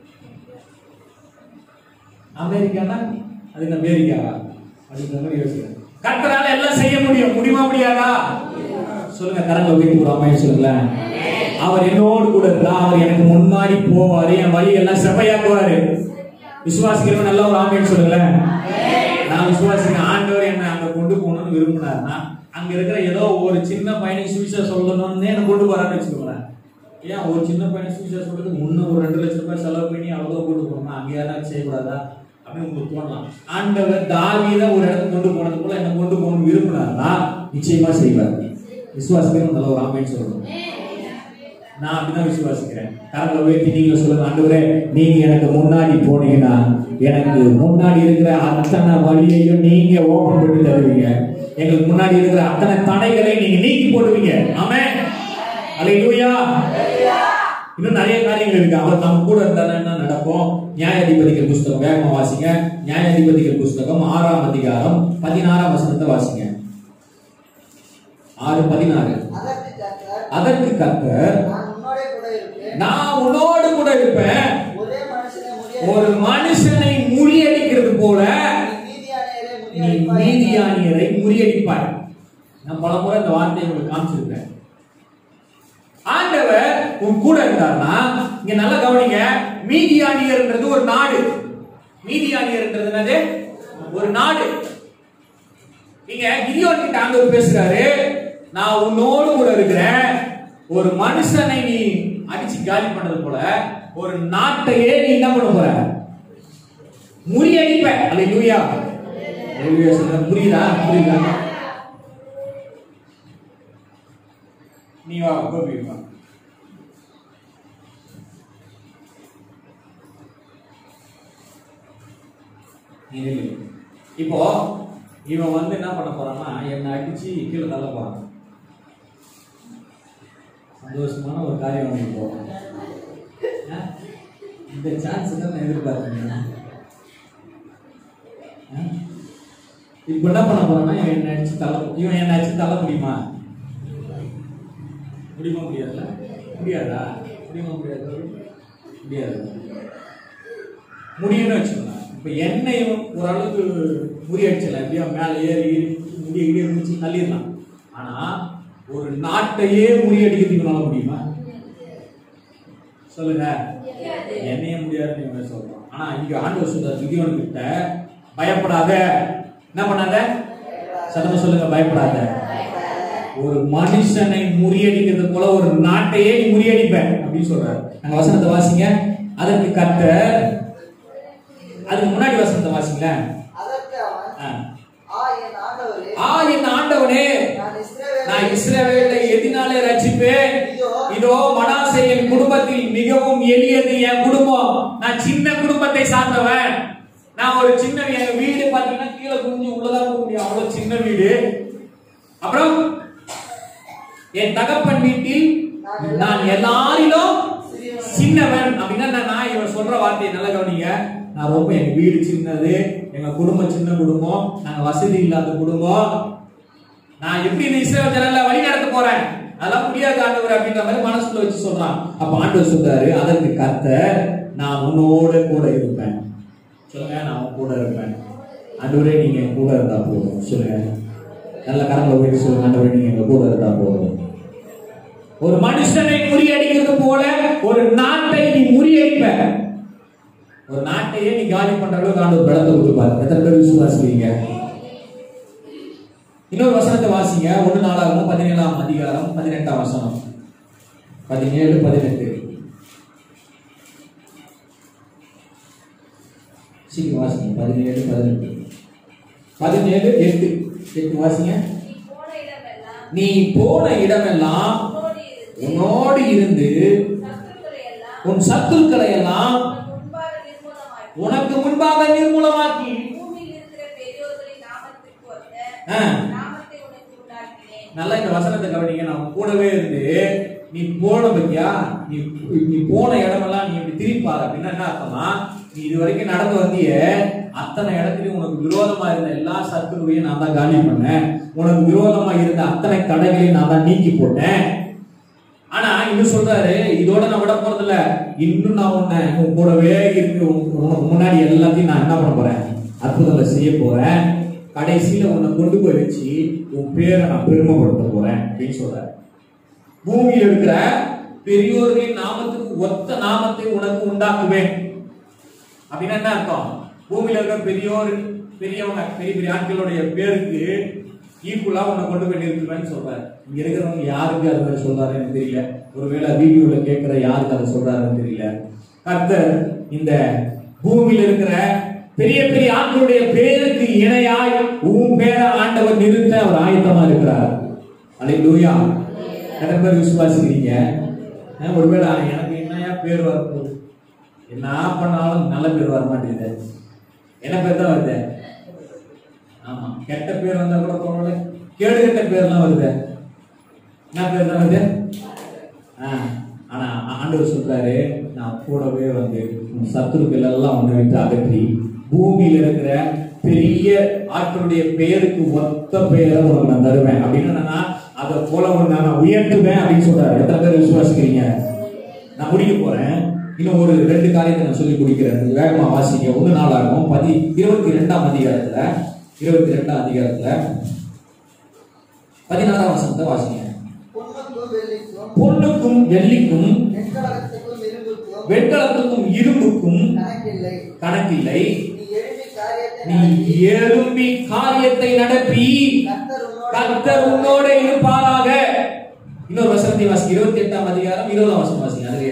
அமெரிக்கானா அது அமெரிக்காவா அப்படிங்கிற மாதிரி யோசிக்கிறேன் கர்த்தரால எல்லாம் செய்ய முடியும் முடியுமா முடியாதா சொல்லுங்க கரங்களை உயர்த்தி ஒரு அம்மையை சொல்லுங்களேன் அவர் என்னோடு கூட இருந்தா அவர் எனக்கு முன்னாடி போவாரு என் வழி எல்லாம் செவ்வையாக்குவாரு விசுவாசிக்கிறவன் நல்ல ஒரு ஆமைன்னு சொல்லுங்களேன் நான் விசுவாசிக்கிறேன் ஆண்டவர் என்னை அங்க கொண்டு போகணும்னு விரும்பினாருன்னா அங்க இருக்கிற ஏதோ ஒரு சின்ன பையனுக்கு சுவிசேஷம் சொல்லணும்னு என்ன கொண்டு போறான்னு வச்சுக்கோங்களேன் ஏன் ஒரு சின்ன பையன் சுவிசேஷம் சொல்றதுக்கு முன்ன ஒரு ரெண்டு லட்சம் ரூபாய் செலவு பண்ணி அவ்வளோ கொண்டு போகணுமா அங்கே யாராவது செய்யக்கூடாதா அப்படின்னு உங்களுக்கு தோணலாம் ஆண்டவர் தாவீத ஒரு இடத்துக்கு கொண்டு போனது போல என்ன கொண்டு போகணும்னு விரும்பினாருன்னா நிச்சயமா செய்வார் விசுவாசிக்கிறவன் நல்ல ஒரு ஆமைன்னு சொல்லணும் நான் அப்படிதான் விசுவாசிக்கிறேன் கரங்களை உயர்த்தி நீங்க சொல்லுங்க ஆண்டவரே நீங்க எனக்கு முன்னாடி போனீங்கன்னா எனக்கு முன்னாடி இருக்கிற அத்தனை வழியையும் நீங்க ஓபன் பண்ணி தருவீங்க எங்களுக்கு முன்னாடி இருக்கிற அத்தனை தடைகளை நீங்க நீக்கி போடுவீங்க ஆமே அல்லேலூயா இன்னும் நிறைய காரியங்கள் இருக்கு அவர் நம்ம கூட இருந்தா என்ன நடக்கும் நியாயாதிபதிகள் புஸ்தகம் வேகமா வாசிங்க நியாயாதிபதிகள் புஸ்தகம் ஆறாம் அதிகாரம் பதினாறாம் வசனத்தை வாசிங்க ஆறு பதினாறு அதற்கு கர்த்தர், அதற்கு கர்த்தர் நான் உன்னோடே கூட இருப்பேன் நான் உன்னோடு கூட இருப்பேன் ஒரே மனுஷனை ஒரு முறியடிப்பாய். மனுஷனை முறியடிக்கிறது போல நீ மீதியானியரை நீ முறியடிப்பாய். மீதியானியரை முறியடிப்பாய் நான் பல முறை இந்த வார்த்தையை உங்களுக்கு காமிச்சிருக்கேன் ஆண்டவர் உன் கூட இருந்தார்னா இங்க நல்லா கவனிங்க மீதியானியர்ன்றது ஒரு நாடு மீதியானியர்ன்றது என்னது ஒரு நாடு இங்க கிரியோன் கிட்ட ஆண்டவர் பேசுறாரு நான் உன்னோடு கூட இருக்கிறேன் ஒரு மனுஷனை நீ அடிச்சு காலி பண்ணது போல ஒரு நாட்டையே நீ என்ன பண்ண போற முறியடிப்ப அல்லேலூயா அல்லேலூயா சொல்ற புரியுதா புரியுதா நீ வா கோபி வா நீ நில்லு. இப்போ இவன் வந்து என்ன பண்ண போறான்னா என்னை அடிச்சு கீழே தள்ள போறான் சந்தோஷமான ஒரு காரியம் அவனுக்கு போறான் ஆ? இந்த சான்ஸ் தான் நான் எதிர்பார்த்தேன் ஆ? இப்போ என்ன பண்ண போறான்னா இவன் என்ன அடிச்சு தள்ள இவன் என்ன அடிச்சு தள்ள முடியுமா முடியுமா முடியாதுல்ல முடியாதா முடியுமா முடியாது முடியாது முடியும்னு வச்சுக்கோங்க இப்போ என்னையும் ஓரளவுக்கு முறியடிச்சலாம் எப்படியா மேலே ஏறி முடிய இடி இருந்துச்சு தள்ளிடலாம் ஆனா ஒரு நாட்டையே முறியடிக்கிறதுக்கு உன்னால முடியுமா சொல்லுங்க என்னைய முடியாதுன்னு இவங்க சொல்றான் ஆனா இங்க ஆண்டவர் சொல்றார் கிதியோன் கிட்ட பயப்படாத என்ன பண்ணாத சத்தமா சொல்லுங்க பயப்படாத ஒரு மனுஷனை முறியடிக்கிறது போல ஒரு நாட்டையே நீ முறியடிப்ப அப்படின்னு சொல்றாரு நாங்க வசனத்தை வாசிங்க அதற்கு கர்த்தர் அதுக்கு முன்னாடி வசனத்தை வாசிங்களேன் அதற்கு அவன் ஆ. ஆ என் ஆண்டவரே ஆ என் ஆண்டவனே நான் இஸ்ரவேலை நான் இஸ்ரவேலை எதினாலே ரட்சிப்பேன் இதோ மனாசே என் குடும்பத்தில் மிகவும் எளியது என் குடும்பம் நான் சின்ன குடும்பத்தை சார்ந்தவன் நான் ஒரு சின்ன எங்க வீடு பாத்தீங்கன்னா கீழே குனிஞ்சு உள்ளதா போக முடியும் அவ்வளவு சின்ன வீடு அப்புறம் என் தகப்பன் வீட்டில் நான் எல்லாரிலும் சின்னவன் அப்படின்னா என்னன்னா இவன் சொல்ற வார்த்தையை நல்லா கவனிங்க நான் ரொம்ப எங்க வீடு சின்னது எங்க குடும்பம் சின்ன குடும்பம் நாங்க வசதி இல்லாத குடும்பம் நான் எப்படி இந்த இஸ்ரேல் ஜனங்களை வழி நடத்த போறேன் அதெல்லாம் முடியாது ஆண்டவர் அப்படின்ற மாதிரி மனசுல வச்சு சொல்றான் அப்ப ஆண்டவர் சொல்றாரு அதற்கு கர்த்தர் நான் உன்னோட கூட இருப்பேன் சொல்லுங்க நான் உன் கூட இருப்பேன் ஆண்டவரே நீங்க என் கூட இருந்தா போதும் சொல்லுங்க நல்ல கரங்களை போயிட்டு சொல்லுங்க ஆண்டவரே நீங்க எங்க கூட இருந்தா போதும் ஒரு மனுஷனை முறியடிக்கிறது போல ஒரு நாட்டை நீ முறியடிப்ப ஒரு நாட்டையே நீ காலி பண்ற அளவுக்கு ஆண்டவர் பலத்தை கொடுப்பாரு எத்தனை பேர் விசுவாசிக்கிறீங்க இன்னொரு வசனத்தை வாசிங்க ஒன்று நாளாகவும் பதினேழாம் அதிகாரம் பதினெட்டாம் வசனம் பதினேழு பதினெட்டு சீக்கிரம் வாசிங்க பதினேழு பதினெட்டு பதினேழு எட்டு எட்டு வாசிங்க நீ போன இடமெல்லாம் நீ போன இடமெல்லாம் உன்னோடு இருந்து உன்னோடு இருந்து சத்துருக்களை எல்லாம் உன் சத்துருக்களை எல்லாம் உனக்கு முன்பாக உனக்கு முன்பாக நிர்மூலமாக்கி நிர்மூலமாக்கி பூமியில் இருக்கிற பெரியோர்களின் நாமத்திற்கு ஒத்த ஆ. நாமத்தை உனக்கு உண்டாக்கினேன் நல்லா இந்த வசனத்தை கவனிங்க நான் உன் கூடவே இருந்து நீ போன பத்தியா நீ நீ போன இடமெல்லாம் நீ இப்படி திரும்பி பாரு அப்படின்னா என்ன அர்த்தமா நீ இது வரைக்கும் நடந்து வந்திய அத்தனை இடத்துலயும் உனக்கு விரோதமா இருந்த எல்லா சத்துருவையும் நான் தான் காலி பண்ணேன் உனக்கு விரோதமா இருந்த அத்தனை தடைகளையும் நான் தான் நீக்கி போட்டேன் ஆனா இன்னும் சொல்றாரு இதோட நான் விட போறது இல்ல இன்னும் நான் உன்னை உன் கூடவே இருக்கு உன் உனக்கு முன்னாடி எல்லாத்தையும் நான் என்ன பண்ண போறேன் அற்புதங்களை செய்ய போறேன் கடைசியில உன்னை கொண்டு போய் வச்சு உன் பேரை நான் பெருமைப்படுத்த போறேன் அப்படின்னு சொல்றாரு பூமியில் இருக்கிற பெரியோர்களின் நாமத்துக்கு ஒத்த நாமத்தை உனக்கு உண்டாக்குவேன் அப்படின்னா என்ன அர்த்தம் பூமியில இருக்கிற பெரியோர் பெரியவங்க பெரிய பெரிய ஆட்களுடைய பேருக்கு ஈக்குவலா உன்னை கொண்டு போய் நிறுத்துவேன்னு சொல்றாரு இங்க இருக்கிறவங்க யாருக்கு அது மாதிரி சொல்றாருன்னு தெரியல ஒருவேளை வீடியோல கேட்கிற யாருக்கு அதை சொல்றாருன்னு தெரியல கர்த்தர் இந்த பூமியில இருக்கிற பெரிய பெரிய ஆட்களுடைய பேருக்கு இணையாய் உன் பேரை ஆண்டவர் நிறுத்த அவர் ஆயத்தமா இருக்கிறார் அல்லேலூயா எத்தனை பேர் விசுவாசிக்கிறீங்க அஹ் ஒருவேளை எனக்கு என்னையா பேர் வரப்போகுது என்ன பண்ணாலும் நல்ல பேர் வர மாட்டேங்குது என்ன பேர் தான் வருது ஆமா கெட்ட பேர் வந்தா கூட பரவாயில்ல கேடு கெட்ட பேர்லாம் வருது என்ன பேர் தான் வருது ஆ, ஆனா ஆண்டவர் சொல்றாரு நான் கூடவே வந்து உன் சத்துருக்கள் எல்லாம் உன்னை விட்டு அகற்றி பூமியில இருக்கிற பெரிய ஆட்களுடைய பெயருக்கு ஒத்த பெயரை உனக்கு நான் தருவேன் அப்படின்னு என்னன்னா அதை போல உன்னை நான் உயர்த்துவேன் அப்படின்னு சொல்றாரு எத்தனை பேர் விசுவாசிக்கிறீங்க நான் முடிக்க போறேன் இன்னும் ஒரு ரெண்டு காரியத்தை நான் சொல்லி முடிக்கிறேன் வேகமா வாசிக்க ஒன்று நாளாகும் பதி இருபத்தி ரெண்டாம் அதிகாரத்துல இருபத்தி ரெண்டாம் அதிகாரத்துல பதினாறாம் வசனத்தை வாசிங்க பொன்னுக்கும் வெள்ளிக்கும் பொண்ணுக்கும் வெள்ளிக்கும் வெண்கலத்துக்கும் இரும்புக்கும் வெண்கலத்துக்கும் இரும்புக்கும் கணக்கில்லை கணக்கில்லை நீ எழுப்பி நீ எழும்பி காரியத்தை நடத்தி காரியத்தை நடப்பி கர்த்தர் உன்னோடு கர்த்தர் உன்னோட இருப்பாராக இன்னொரு வசனத்தை வாசி இருபத்தி எட்டாம் அதிகாரம் இருபதாம் வசனம் வாசிங்க அதுவே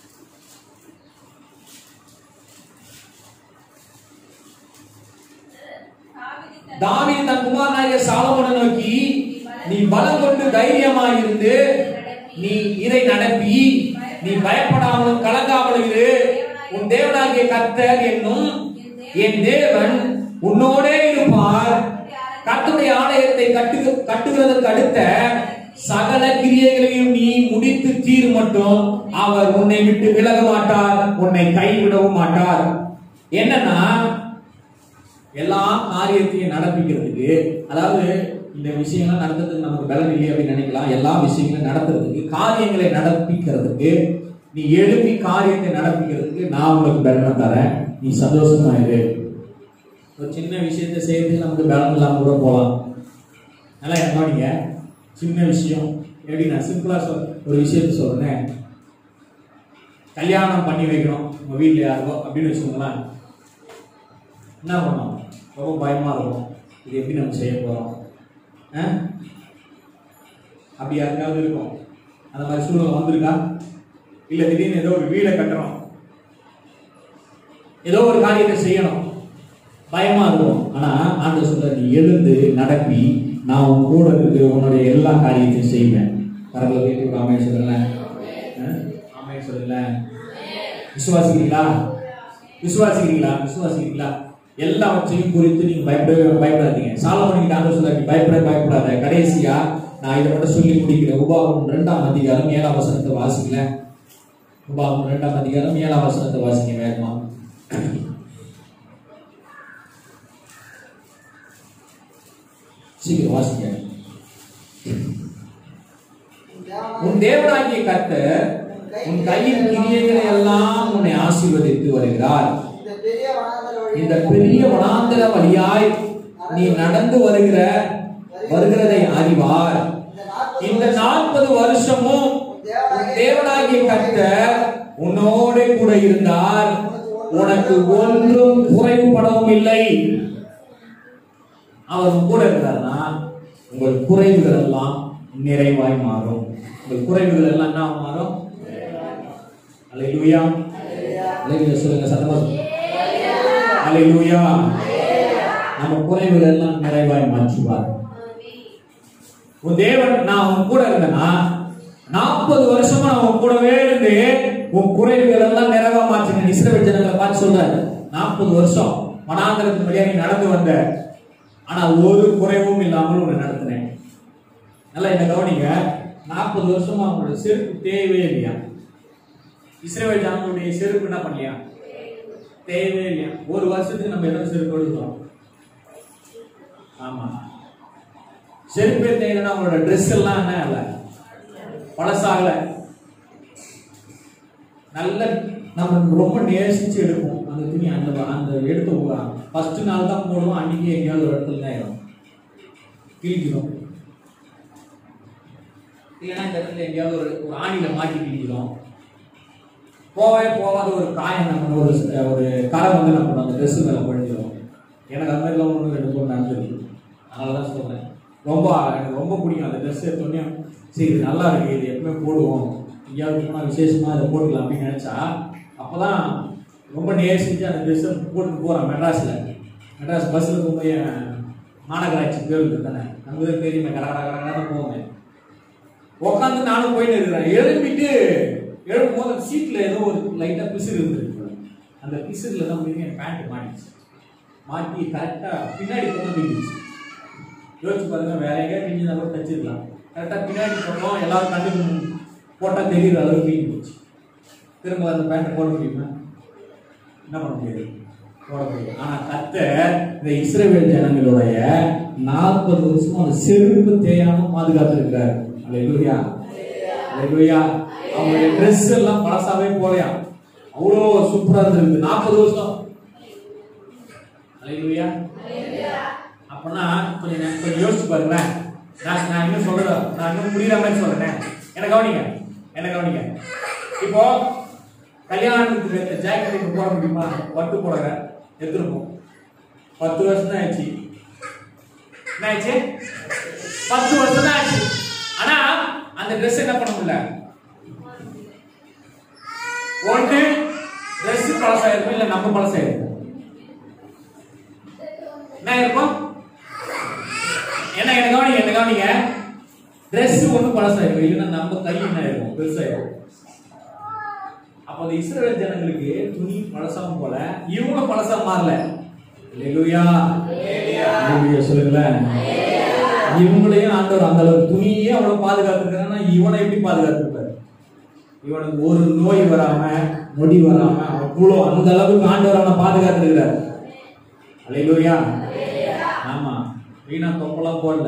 தாவீது தன் தாவீது தன் குமாரனாகிய சாலமோனை நோக்கி நீ பலம் கொண்டு தைரியமாய் இருந்து நீ இதை நடப்பி நீ பயப்படாமலும் கலங்காமலும் இரு உன் தேவனாகிய கர்த்தர் என்னும் என் தேவன் உன்னோடே இருப்பார் கர்த்தருடைய ஆலயத்தை கட்டு கட்டுகிறதற்கு அடுத்த சகல கிரியைகளையும் நீ முடித்து தீர் மட்டும் அவர் உன்னை விட்டு விலக மாட்டார் உன்னை கைவிடவும் மாட்டார் என்னன்னா எல்லா காரியத்தையும் நடப்பிக்கிறதுக்கு அதாவது இந்த விஷயங்கள் நடத்துறதுக்கு நமக்கு பலன் இல்லை அப்படின்னு நினைக்கலாம் எல்லா விஷயங்களையும் நடத்துறதுக்கு காரியங்களை நடப்பிக்கிறதுக்கு நீ எழுப்பி காரியத்தை நடப்பிக்கிறதுக்கு நான் உனக்கு பலனை தரேன் நீ சந்தோஷமா இரு ஒரு சின்ன விஷயத்தை செய்யறதுக்கு நமக்கு பலன் இல்லாம கூட போகலாம் நல்லா கவனிங்க சின்ன விஷயம் எப்படி நான் சிம்பிளா சொல் ஒரு விஷயத்த சொல்றேன் கல்யாணம் பண்ணி வைக்கணும் உங்க வீட்டில் யாருக்கோ அப்படின்னு வச்சுக்கோங்களேன் என்ன பண்ணோம் ரொம்ப பயமா இருக்கும் இது எப்படி நம்ம செய்ய போறோம் ஆ? அப்படி யாருக்காவது இருக்கும் அந்த மாதிரி சூழ்நிலை வந்திருக்கா இல்ல திடீர்னு ஏதோ ஒரு வீடை கட்டுறோம் ஏதோ ஒரு காரியத்தை செய்யணும் பயமா இருக்கும் ஆனா ஆண்டவர் சொல்ற நீ எழுந்து நடப்பி நான் உன் கூட இருந்து உன்னுடைய எல்லா காரியத்தையும் செய்வேன் கரங்களை வீட்டுக்கு ஆமே சொல்லல ஆமே சொல்லல விசுவாசிக்கிறீங்களா விசுவாசிக்கிறீங்களா விசுவாசிக்கிறீங்களா எல்லாவற்றையும் குறித்து நீங்க பயப்படவே பயப்படாதீங்க சாலமோனிக்கு ஆண்டவர் சொல்றாரு "நீ பயப்பட பயப்படாத கடைசியா நான் இதை மட்டும் சொல்லி முடிக்கிறேன் உபாகம் ரெண்டாம் அதிகாரம் ஏழாம் வசனத்தை வாசிக்கல உபாகம் ரெண்டாம் அதிகாரம் ஏழாம் வசனத்தை வாசிக்க வேகமா சீக்கிரம் வாசிக்க உன் தேவனாகிய கர்த்தர் உன் கையின் கிரியைகளை எல்லாம் உன்னை ஆசீர்வதித்து வருகிறார் இந்த பெரிய வனாந்தர வழியை இந்த பெரிய வனாந்தர வழியாய் நீ நடந்து வருகிற வருகிறதை அறிவார் இந்த நாற்பது இந்த நாற்பது வருஷமும் உன் தேவனாகிய கர்த்தர் உன்னோட கூட இருந்தார் உனக்கு ஒன்றும் குறைவுபடவும் இல்லை அவர் உன் கூட இருந்தார்னா உங்கள் குறைவுகள் எல்லாம் நிறைவாய் மாறும் உங்கள் குறைவுகள் எல்லாம் என்ன மாறும் அல்லேலூயா அல்லேலூயா சொல்லுங்க சத்தமா சொல்லுங்க. அல்லேலூயா நம்ம குறைவுகள் எல்லாம் நிறைவாய் மாற்றுவார் உன் தேவன் நான் உன் கூட இருந்தேன்னா நாற்பது வருஷமா நான் உன் கூடவே இருந்து உன் குறைவுகள் எல்லாம் நிறைவா மாற்றினேன் இஸ்ரவேல் ஜனங்களை பார்த்து சொல்றாரு நாற்பது வருஷம் மனாந்தரத்தின் வழியா நீ நடந்து வந்த ஆனா ஒரு குறைவும் இல்லாமல் உன்னை நடத்தினேன் நல்லா என்ன கவனிங்க நாற்பது வருஷமா அவங்களோட செருப்பு தேவையே இல்லையா இஸ்ரேல் ஜனங்களுடைய செருப்பு என்ன பண்ணலையா தேவையே இல்லையா ஒரு வருஷத்துக்கு நம்ம எத்தனை செருப்பு எடுக்கிறோம் ஆமா செருப்பே தேவைன்னா அவங்களோட ட்ரெஸ் எல்லாம் என்ன இல்ல பழசாகல நல்ல நம்ம ரொம்ப நேசிச்சு எடுப்போம் அந்த துணி அந்த அந்த எடுத்து ஃபர்ஸ்ட் நாள் தான் போடுவோம் அன்னைக்கு எங்கேயாவது ஒரு இடத்துல தான் ஆயிடும் கிழிக்கிறோம் இல்லைன்னா இந்த இடத்துல எங்கேயாவது ஒரு ஒரு ஆணியில மாட்டி கிழிக்கிறோம் போவே போகாத ஒரு காயம் நம்ம ஒரு ஒரு கரை வந்து நம்ம அந்த ட்ரெஸ் மேல பொழிஞ்சிடும் எனக்கு அந்த மாதிரிலாம் ஒன்று ரெண்டு மூணு நடந்திருக்கு அதனால தான் சொல்றேன் ரொம்ப எனக்கு ரொம்ப பிடிக்கும் அந்த ட்ரெஸ் எடுத்தோடனே சரி இது நல்லா இருக்கு இது எப்பவுமே போடுவோம் எங்கேயாவது போனால் விசேஷமா இதை போட்டுக்கலாம் அப்படின்னு நினைச்சா அப்பதான் ரொம்ப நேசிச்சு அந்த ட்ரெஸ்ஸை போட்டு போறேன் மெட்ராஸ்ல மெட்ராஸ் பஸ்ஸில் போகும்போது என் மாநகராட்சி பேருந்து தானே நம்ம தான் தெரியுமே கட கட கட கடன்னு போவேன் உட்காந்து நானும் போயிட்டு இருக்கிறேன் எழுப்பிட்டு எழுப்பும் போது அந்த சீட்ல ஏதோ ஒரு லைட்டா பிசிறு இருந்திருக்கு அந்த பிசிறுல தான் போய் என் பேண்ட் மாட்டிச்சு மாட்டி கரெக்டா பின்னாடி கொண்டு போயிடுச்சு யோசிச்சு பாருங்க வேற எங்கேயா பிஞ்சிருந்தா கூட தச்சிருக்கலாம் கரெக்டா பின்னாடி போட்டோம் எல்லாரும் கண்டு போட்டா தெரியுற அளவுக்கு பிஞ்சு போச்சு திரும்ப அந்த பேண்ட் போட முடியுமா என்ன பண்ண முடியாது போட முடியும் ஆனா கத்த இந்த இஸ்ரேல் ஜனங்களுடைய நாற்பது வருஷம் அந்த செருப்பு தேயாம பாதுகாத்திருக்கிறார் அல்லேலூயா அல்லேலூயா அவங்களுடைய ட்ரெஸ் எல்லாம் பழசாவே போலையா அவ்வளோ சூப்பரா இருந்திருக்கு நாற்பது வருஷம் அல்லேலூயா அப்பனா கொஞ்சம் நே- கொஞ்சம் யோசிச்சு பாருங்களேன் நான் நான் இன்னும் சொல்றேன் நான் இன்னும் புரியுற மாதிரி சொல்றேன் என்ன கவனிங்க என்ன கவனிங்க இப்போ கல்யாணத்துக்கு இந்த ஜாக்கெட் இப்ப போட முடியுமா பட்டு போடுற எடுத்துருப்போம் பத்து வருஷம் தான் ஆச்சு என்ன ஆச்சு பத்து வருஷம் தான் ஆச்சு ஆனா அந்த Dress என்ன பண்ண முடியல ஒன்று Dress பழசாயிருக்கும் இல்ல நம்ம பழசாயிருக்கும் என்ன இருக்கும் என்ன என்ன கவனிங்க என்ன கவனிங்க Dress ஒண்ணு பழசாயிருக்கும் இல்லைன்னா நம்ம கை என்ன இருக்கும் பெருசாயிருக்கும் அப்போ அந்த இஸ்ரவேல் ஜனங்களுக்கு துணி பழசாம போல இவங்களும் பழசா மாறல அல்லேலூயா அல்லேலூயா சொல்லுங்களேன் இவங்களையும் ஆண்டவர் அந்த அளவு துணியே அவ்வளவு பாதுகாத்துருக்காங்கன்னா இவனை எப்படி பாதுகாத்துருப்பாரு இவனுக்கு ஒரு நோய் வராம நொடி வராம அவ்வளோ அந்த அளவுக்கு ஆண்டவர் அவனை பாதுகாத்துருக்கிறார் அல்லேலூயா ஆமா வீணா தொப்பெல்லாம் போடல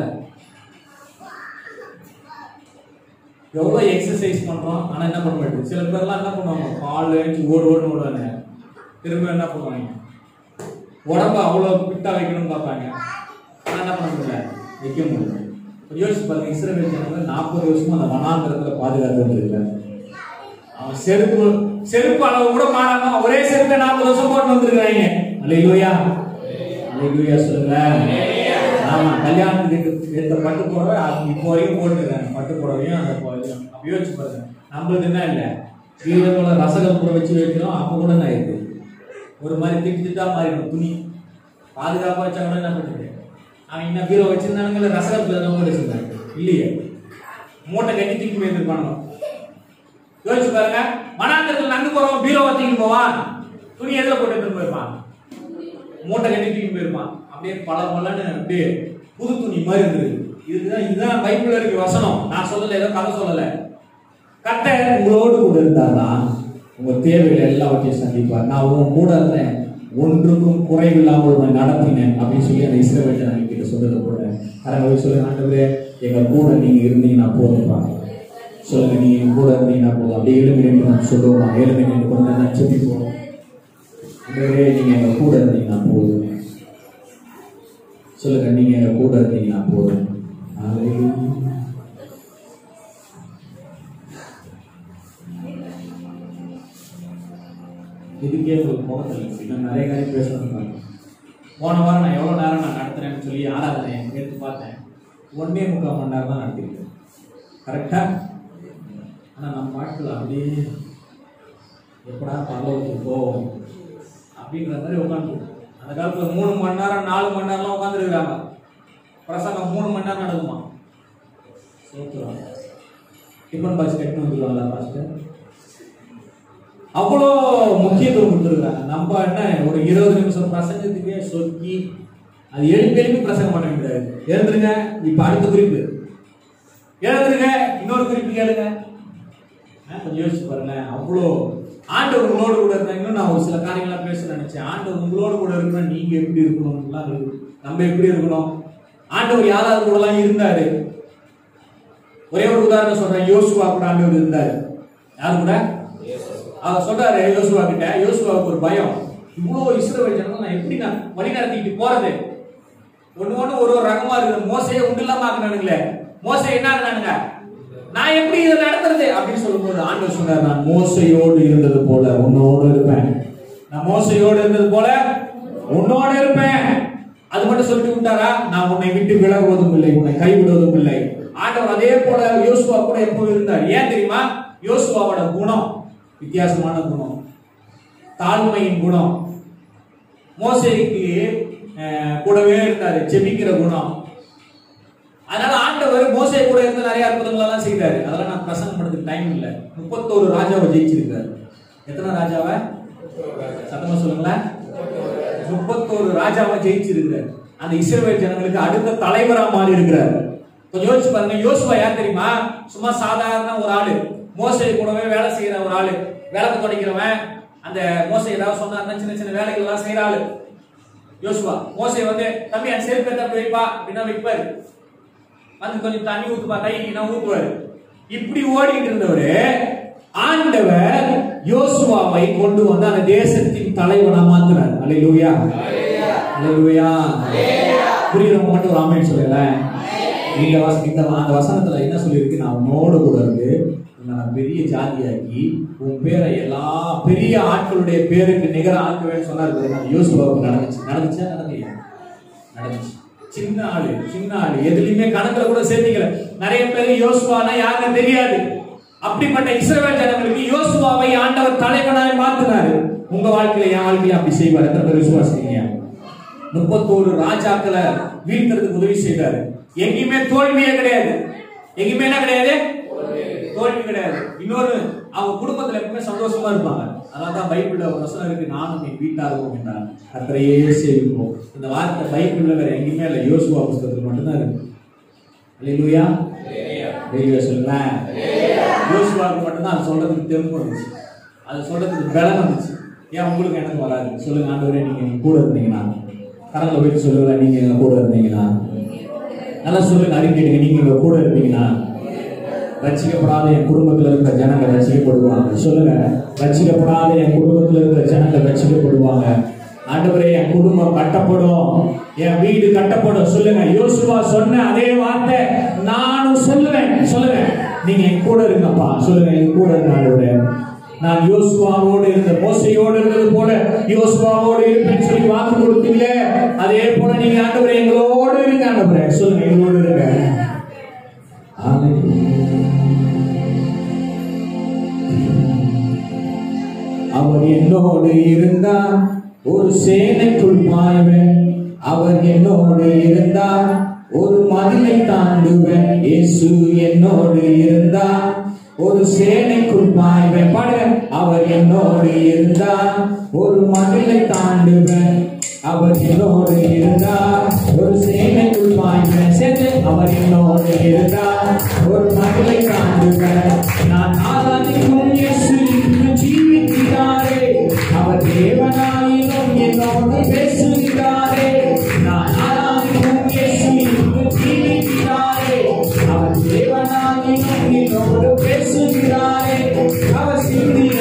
எவ்வளோ எக்ஸசைஸ் பண்றோம் ஆனா என்ன பண்ண மாட்டோம் சில பேர்லாம் என்ன பண்ணுவாங்க கால் எழுந்து ஓடு ஓடு ஓடுவாங்க திரும்ப என்ன பண்ணுவாங்க உடம்ப அவ்வளோ ஃபிட்டா வைக்கணும்னு பார்ப்பாங்க ஆனா என்ன பண்ண முடியல வைக்க முடியல இப்ப யோசிச்சு பாருங்க இஸ்ரேல் ஜனங்கள் நாற்பது வருஷமா அந்த வனாந்திரத்துல பாதுகாத்து வந்திருக்காங்க அவன் செருப்பு செருப்பு அளவு கூட மாறாம ஒரே செருப்பை நாற்பது வருஷம் போட்டு வந்திருக்காங்க அல்லையா அல்லையா சொல்லுங்களேன் ஆமா கல்யாணத்துக்கு எடுத்த பட்டு புடவை அது இப்போ வரைக்கும் போட்டுருக்காங்க பட்டு புடவையும் அந்த புடவையும் அப்ப யோசிச்சு பாருங்க நம்மளுக்கு என்ன இல்ல வீரங்கள ரசகம் கூட வச்சு வைக்கிறோம் அப்ப கூட என்ன இருக்கு ஒரு மாதிரி திட்டு திட்டா மாறிடும் துணி பாதுகாப்பா வச்சா கூட என்ன பண்ணுறது அவன் என்ன பீரோ வச்சிருந்தானுங்கள ரசகத்துல கூட வச்சிருந்தாங்க இல்லையே மூட்டை கட்டி தூக்கி போயிருப்பானுங்க யோசிச்சு பாருங்க மனாந்தரத்தில் நடந்து போறவன் பீரோவை தூக்கி போவான் துணி எதுல போட்டு எடுத்துட்டு போயிருப்பான் மூட்டை கட்டி தூக்கி போயிருப்பான் அப்படியே பல பலன்னு அப்படியே புது துணி மாதிரி இருந்தது இதுதான் இதுதான் பைபிள்ல இருக்கு வசனம் நான் சொல்லல ஏதோ கதை சொல்லல கர்த்தர் உங்களோடு கூட இருந்தார்னா உங்க தேவைகள் எல்லாவற்றையும் சந்திப்பார் நான் உன் கூட இருந்தேன் ஒன்றுக்கும் குறைவில்லாமல் உன்னை நடத்தினேன் அப்படின்னு சொல்லி அந்த இஸ்ரவேல் ஜனங்கள் கிட்ட சொல்றது போல கரங்களை சொல்லி ஆண்டவரே எங்க கூட நீங்க இருந்தீங்கன்னா போதும்பா சொல்லுங்க நீங்க எங்க கூட இருந்தீங்கன்னா போதும் அப்படியே எழுமி நின்று நான் சொல்லுவோமா எழுமி நின்று கொண்டு நான் செப்பிப்போம் ஆண்டவரே நீங்க எங்க கூட இருந்தீங்கன்னா போதும் சொல்லுங்க நீங்க எங்க கூட இருந்தீங்கன்னா போதும் Hallelujah. இதுக்கே உங்களுக்கு முகத்தில் இன்னும் நிறைய காரியம் பேசணும் போன வாரம் நான் எவ்வளோ நேரம் நான் நடத்துறேன்னு சொல்லி ஆராதனை எடுத்து பார்த்தேன் ஒன்னே முக்கால் மணி நேரம் தான் நடத்திருக்கேன் கரெக்டா ஆனால் நம்ம ஆட்கள் அப்படியே எப்படா பரலோகத்துக்கு போவோம் அப்படின்ற மாதிரி உட்காந்து அந்த காலத்தில் மூணு மணி நேரம் நாலு மணி நேரம்லாம் உட்காந்துருக்குறாங்க பிரசங்கம் மூணு மணி நேரம் நடக்குமா சோத்துறாங்க டிஃபன் பாக்ஸ் கட்டினு வந்துருவாங்களா பாஸ்டர் அவ்வளோ முக்கியத்துவம் கொடுத்துருக்காங்க நம்ம என்ன ஒரு இருபது நிமிஷம் பிரசங்கத்துக்கே சொக்கி அது எழுப்பி எழுப்பி பிரசங்கம் பண்ண முடியாது எழுந்துருங்க இப்ப அடுத்த குறிப்பு எழுந்துருங்க இன்னொரு குறிப்பு கேளுங்க ஆ, கொஞ்சம் யோசிச்சு பாருங்க அவ்வளோ ஆண்டவர் உங்களோட கூட இருந்தா இன்னும் நான் ஒரு சில காரியங்கள்லாம் பேச நினைச்சேன் ஆண்டவர் உங்களோட கூட இருக்கணும் நீங்க எப்படி இருக்கணும்லாம் இருக்கு நம்ம எப்படி இருக்கணும் ஆண்டவர் யாராவது கூடலாம் இருந்தாரு ஒரே ஒரு உதாரணம் சொல்றேன் யோசுவா கூட ஆண்டவர் இருந்தாரு யார் கூட அவர் சொல்றாரு யோசுவா கிட்ட யோசுவாவுக்கு ஒரு பயம் இவ்வளவு இஸ்ரவேல் ஜனங்கள் நான் எப்படி நான் வழி நடத்திட்டு போறது ஒண்ணு ஒண்ணு ஒரு ஒரு ரகமா இருக்குது மோசையை உண்டு இல்லாம ஆக்குனானுங்களே மோசை என்ன ஆக்குனானுங்க நான் எப்படி இதை நடத்துறது அப்படின்னு சொல்லும்போது ஆண்டவர் சொன்னார் நான் மோசையோடு இருந்தது போல உன்னோடு இருப்பேன் நான் மோசையோடு இருந்தது போல உன்னோடு இருப்பேன் அது மட்டும் சொல்லிட்டு விட்டாரா நான் உன்னை விட்டு விலகுவதும் இல்லை உன்னை கைவிடுவதும் இல்லை ஆண்டவர் அதே போல யோசுவா கூட எப்போ இருந்தார் ஏன் தெரியுமா யோசுவாவோட குணம் வித்தியாசமான குணம் தாழ்மையின் குணம் மோசைக்கு அஹ், கூடவே இருந்தாரு ஜெபிக்கிற குணம் அதனால ஆண்டவர் மோசை கூட இருந்து நிறைய அற்புதங்கள் எல்லாம் செய்தாரு அதெல்லாம் நான் பிரசங்கம் பண்றதுக்கு டைம் இல்ல முப்பத்தோரு ராஜாவை ஜெயிச்சிருக்காரு எத்தனை ராஜாவை சத்தமா சொல்லுங்களேன் முப்பத்தோரு ராஜாவை ஜெயிச்சிருக்கிறார் அந்த இஸ்ரவேல் ஜனங்களுக்கு அடுத்த தலைவரா மாறி இருக்கிறார் கொஞ்சம் யோசிச்சு பாருங்க யோசுவா யார் தெரியுமா சும்மா சாதாரண ஒரு ஆளு மோசை கூடவே வேலை செய்யற ஒரு ஆளு விளக்கு துடைக்கிறவன் அந்த மோசை ஏதாவது சொன்னா சின்ன சின்ன வேலைகள் எல்லாம் செய்யற ஆளு யோசுவா மோசை வந்து தம்பி அந்த செருப்பு எடுத்து வைப்பா அப்படின்னா வைப்பாரு வந்து கொஞ்சம் தண்ணி ஊத்துப்பா கைக்கு நான் ஊத்துவாரு இப்படி ஓடிட்டு இருந்தவரு ஆண்டவர் யோசுவாவை கொண்டு வந்து அந்த தேசத்தின் தலைவனா மாத்துறார் அல்லேலூயா அல்லேலூயா புரியுறவங்க மட்டும் ஒரு ஆமென் சொல்லுங்களேன் இந்த வச இந்த அந்த வசனத்துல என்ன சொல்லியிருக்கு நான் உன்னோடு கூட இருந்து உன்னை நான் பெரிய ஜாதியாக்கி உன் பேரை எல்லா பெரிய ஆட்களுடைய பேருக்கு நிகர ஆக்குவேன்னு சொன்னார் பாருங்க. அது யோசுவாவுக்கு நடந்துச்சு நடந்துச்சா நடக்கலையா நடந்துச்சு சின்ன ஆளு சின்ன ஆளு எதுலயுமே கணக்குல கூட சேர்த்திக்கல நிறைய பேர் யோசுவானா யாருன்னு தெரியாது அப்படிப்பட்ட இஸ்ரவேல் ஜனங்களுக்கு யோசுவாவை ஆண்டவர் தலைவனாய் மாத்தினாரு உங்க வாழ்க்கையில என் வாழ்க்கையில அப்படி செய்வார் எத்தனை பேர் விசுவாசிக்கிறீங்க முப்பத்தோரு ராஜாக்களை வீழ்த்துறதுக்கு உதவி செய்தாரு எங்கேயுமே தோல்வியே கிடையாது எங்கேயுமே என்ன கிடையாது தோல்வி கிடையாது இன்னொரு அவங்க குடும்பத்துல எப்பவுமே சந்தோஷமா இருப்பாங்க அதனாலதான் பைபிள்ல ஒரு வசனம் இருக்கு நானும் என் வீட்டாருவோம் என்றார் கத்தரையே சேவிப்போம் இந்த வார்த்தை பைபிள்ல வேற எங்கேயுமே இல்ல யோசுவா புஸ்தகத்துல மட்டும்தான் இருக்கு அல்லேலூயா அல்லேலூயா சொல்லுங்களேன் யோசுவாவுக்கு மட்டும்தான் அது சொல்றதுக்கு தெம்பு வந்துச்சு அது சொல்றதுக்கு பலம் வந்துச்சு ஏன் உங்களுக்கு எனக்கு வராது சொல்லுங்க ஆண்டவரே நீங்க எங்க கூட இருந்தீங்கன்னா கடல்ல போயிட்டு சொல்லுங்க நீங்க எங்க கூட இருந்தீங்கன்னா நல்லா சொல்லுங்க அறிக்கைடுங்க நீங்க எங்க கூட இருந்தீங்கன்னா ரட்சிக்கப்படாத என் குடும்பத்துல இருக்கிற ஜனங்கள் ரட்சிக்கப்படுவாங்க சொல்லுங்க ரட்சிக்கப்படாத என் குடும்பத்துல இருக்கிற ஜனங்கள் ரட்சிக்கப்படுவாங்க ஆண்டவரே என் குடும்பம் கட்டப்படும் என் வீடு கட்டப்படும் சொல்லுங்க யோசுவா சொன்ன அதே வார்த்தை நானும் சொல்லுவேன் சொல்லுவேன் நீங்க என் கூட இருங்கப்பா சொல்லுங்க என் கூட இருங்க ஆண்டவரே நான் யோசுவாவோடு இருந்த மோசையோடு இருந்தது போல யோசுவாவோடு இருப்பேன்னு சொல்லி வாக்கு கொடுத்தீங்களே அதே போல நீங்க ஆண்டவரே எங்களோடு இருங்க ஆண்டவரே சொல்லுங்க எங்களோடு இருங்க அவர் என்னோடு இருந்தார் ஒரு சேனைக்குள் பாய்வேன் அவர் என்னோடு இருந்தார் ஒரு மதிலை தாண்டுவேன் இயேசு என்னோடு இருந்தார் ஒரு சேனைக்குள் பாய்வேன் பாடுங்க அவர் என்னோடு இருந்தார் ஒரு மதிலை தாண்டுவேன் அவர் என்னோடு இருந்தார் ஒரு சேனைக்குள் சேனைக்குள் பாய்ந்த சேர்ந்து அவர் என்னோடு இருந்தார் ஒரு மகளை காண்புக நான் ஆராதிக்கும் இயேசு இன்று ஜீவிக்கிறாரே அவர் தேவனாயினும் என்னோடு பேசுகிறாரே நான் ஆராதிக்கும் இயேசு இன்று ஜீவிக்கிறாரே அவர் தேவனாயினும் என்னோடு பேசுகிறாரே அவர் சிந்திய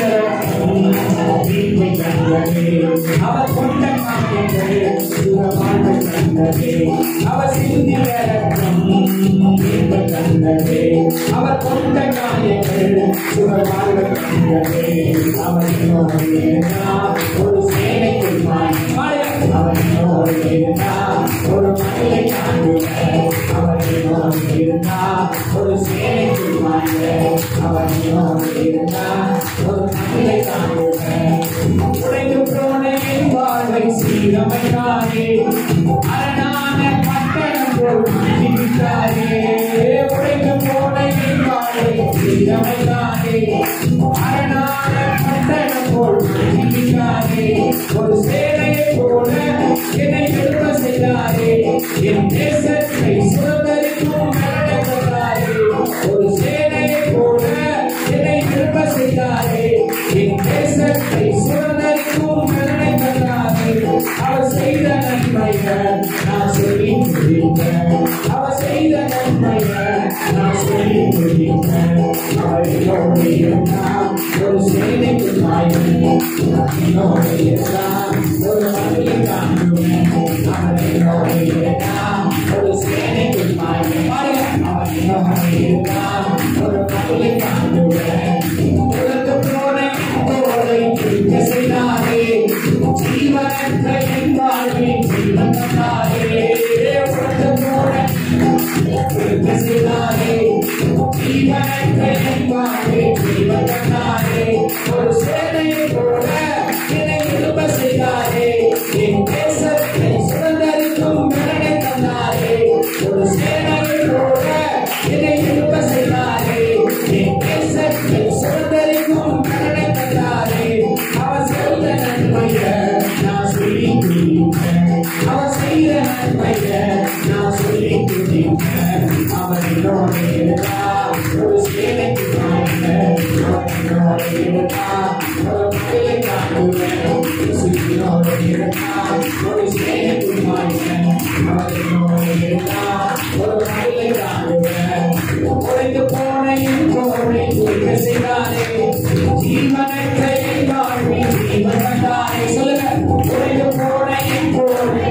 தீமை கண்டதே அவர் கொண்ட காரியங்களே சுகமாழ்வை கண்டதே அவர் சிந்திய ரத்தம் தீமை கண்டதே அவர் கொண்ட காரியங்கள் சுகமாழ்வை கண்டதே அவர் என்னோடு இருந்தார் ஒரு சேனைக்குள் மாறி அவர் என்னோடு இருந்தார் ஒரு மகளை காண்புகிறார் அவர் என்னோடு இருந்தார் ஒரு சேனைக்குள் மாறி அவர் என்னோடு இருந்தார் ஒரு மகளை காண்புகிறார் உடைந்து போன என் வாழ்வை சீரமைத்தாரே அரணான பட்டணம் போல் மாற்றிவிட்டாரே உடைந்து போன என் வாழ்வை சீரமைத்தாரே அரணான பட்டணம் போல் மாற்றிவிட்டாரே ஒரு சேனையை போல என்னை எழுப்ப செய்தாரே என் தேசத்தை சுதந்திரிக்கும் நடக்கிறாரே ஒரு சேனையை போல என்னை எழுப்ப செய்தாரே என் தேசத்தை சுதந்திரிக்கும் நடக்கிறாரே அவர் செய்த நன்மைகள் நான் சொல்லி முடித்தேன் அவர் செய்த நன்மைகள் நான் சொல்லி முடித்தேன் அவர் என்னோடு இருந்தார் ஒரு சேனைக்கு மாயம் என்னோடு இருந்தார் ஒரு மகளை காண்பேன் அவர் என்னோடு இருந்தார் ஒரு சேனைக்கு மாயம் அவர் என்னோடு இருந்தார் ஒரு மகளை காண்பேன் உலக போனை தோலை பிடிக்க செய்தாரே ஜீவனற்ற என் வாழ்வில் ஜீவன் தந்தாரே உலக போனை பிடிக்க செய்தாரே ஜீவனற்ற என் வாழ்வில் ஜீவன் தந்தாரே ஒரு சேனையை போல என்னை எழுப்ப செய்தாரே என் தேசத்தை சுதந்திரிக்கும் கடனை தந்தாரே ஒரு சேனையை போல என்னை எழுப்ப செய்தாரே என் தேசத்தை சுதந்திரிக்கும் கடனை தந்தாரே அவர் செய்த நன்மைய நான் சொல்லி துதிப்பேன் அவர் செய்த நன்மைய நான் சொல்லி துதிப்பேன் அவர் என்னோடு இருந்தார் ஒரு சேனைக்கு வாழ்ந்த அவர் என்னோடு இருந்தார் ஒரு மகளை காண்புவேன் இயேசுவினோடு இருந்தார் ஒரு சேனைக்கு வாழ்ந்த அவர் என்னோடு இருந்தார் ஒரு மகளை காண்புவேன் உடைந்து போன என் தோளை தூக்க செய்தாரே ஜீவனற்ற என் வாழ்வில் ஜீவன் தந்தாரே சொல்லுங்க உடைந்து போன என் தோளை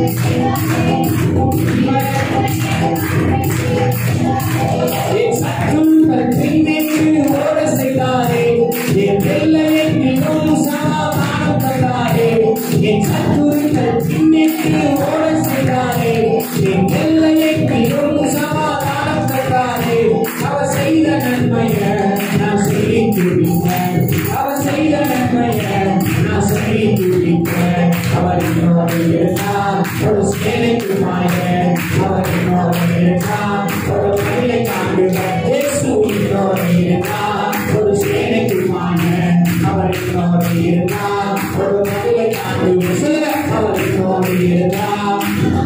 என் சத்துருக்கள் பின்னிட்டு ஓட செய்தாரே என் வெள்ளையை மிகவும் சமாதானம் தந்தாரே என் சத்துருக்கள் பின்னிட்டு ஓட செய்தாரே என் வெள்ளையை மிகவும் சமாதானம் தந்தாரே அவர் செய்த நன்மைய நான் சொல்லி துடிப்பேன் அவர் செய்த நன்மைய நான் சொல்லி துடிப்பேன் அவர் என்னோடு இருந்தார் ஒரு சேனைக்கு மாய அவர் என்னோடு இருந்தார் ஒரு மகளை காண்புகிறார் இயேசு என்னோடு இருந்தார் ஒரு சேனைக்கு மாய அவர் என்னோடு இருந்தார் ஒரு மகளை காண்புகிறார் சொல்லுங்க அவர் என்னோடு இருந்தார்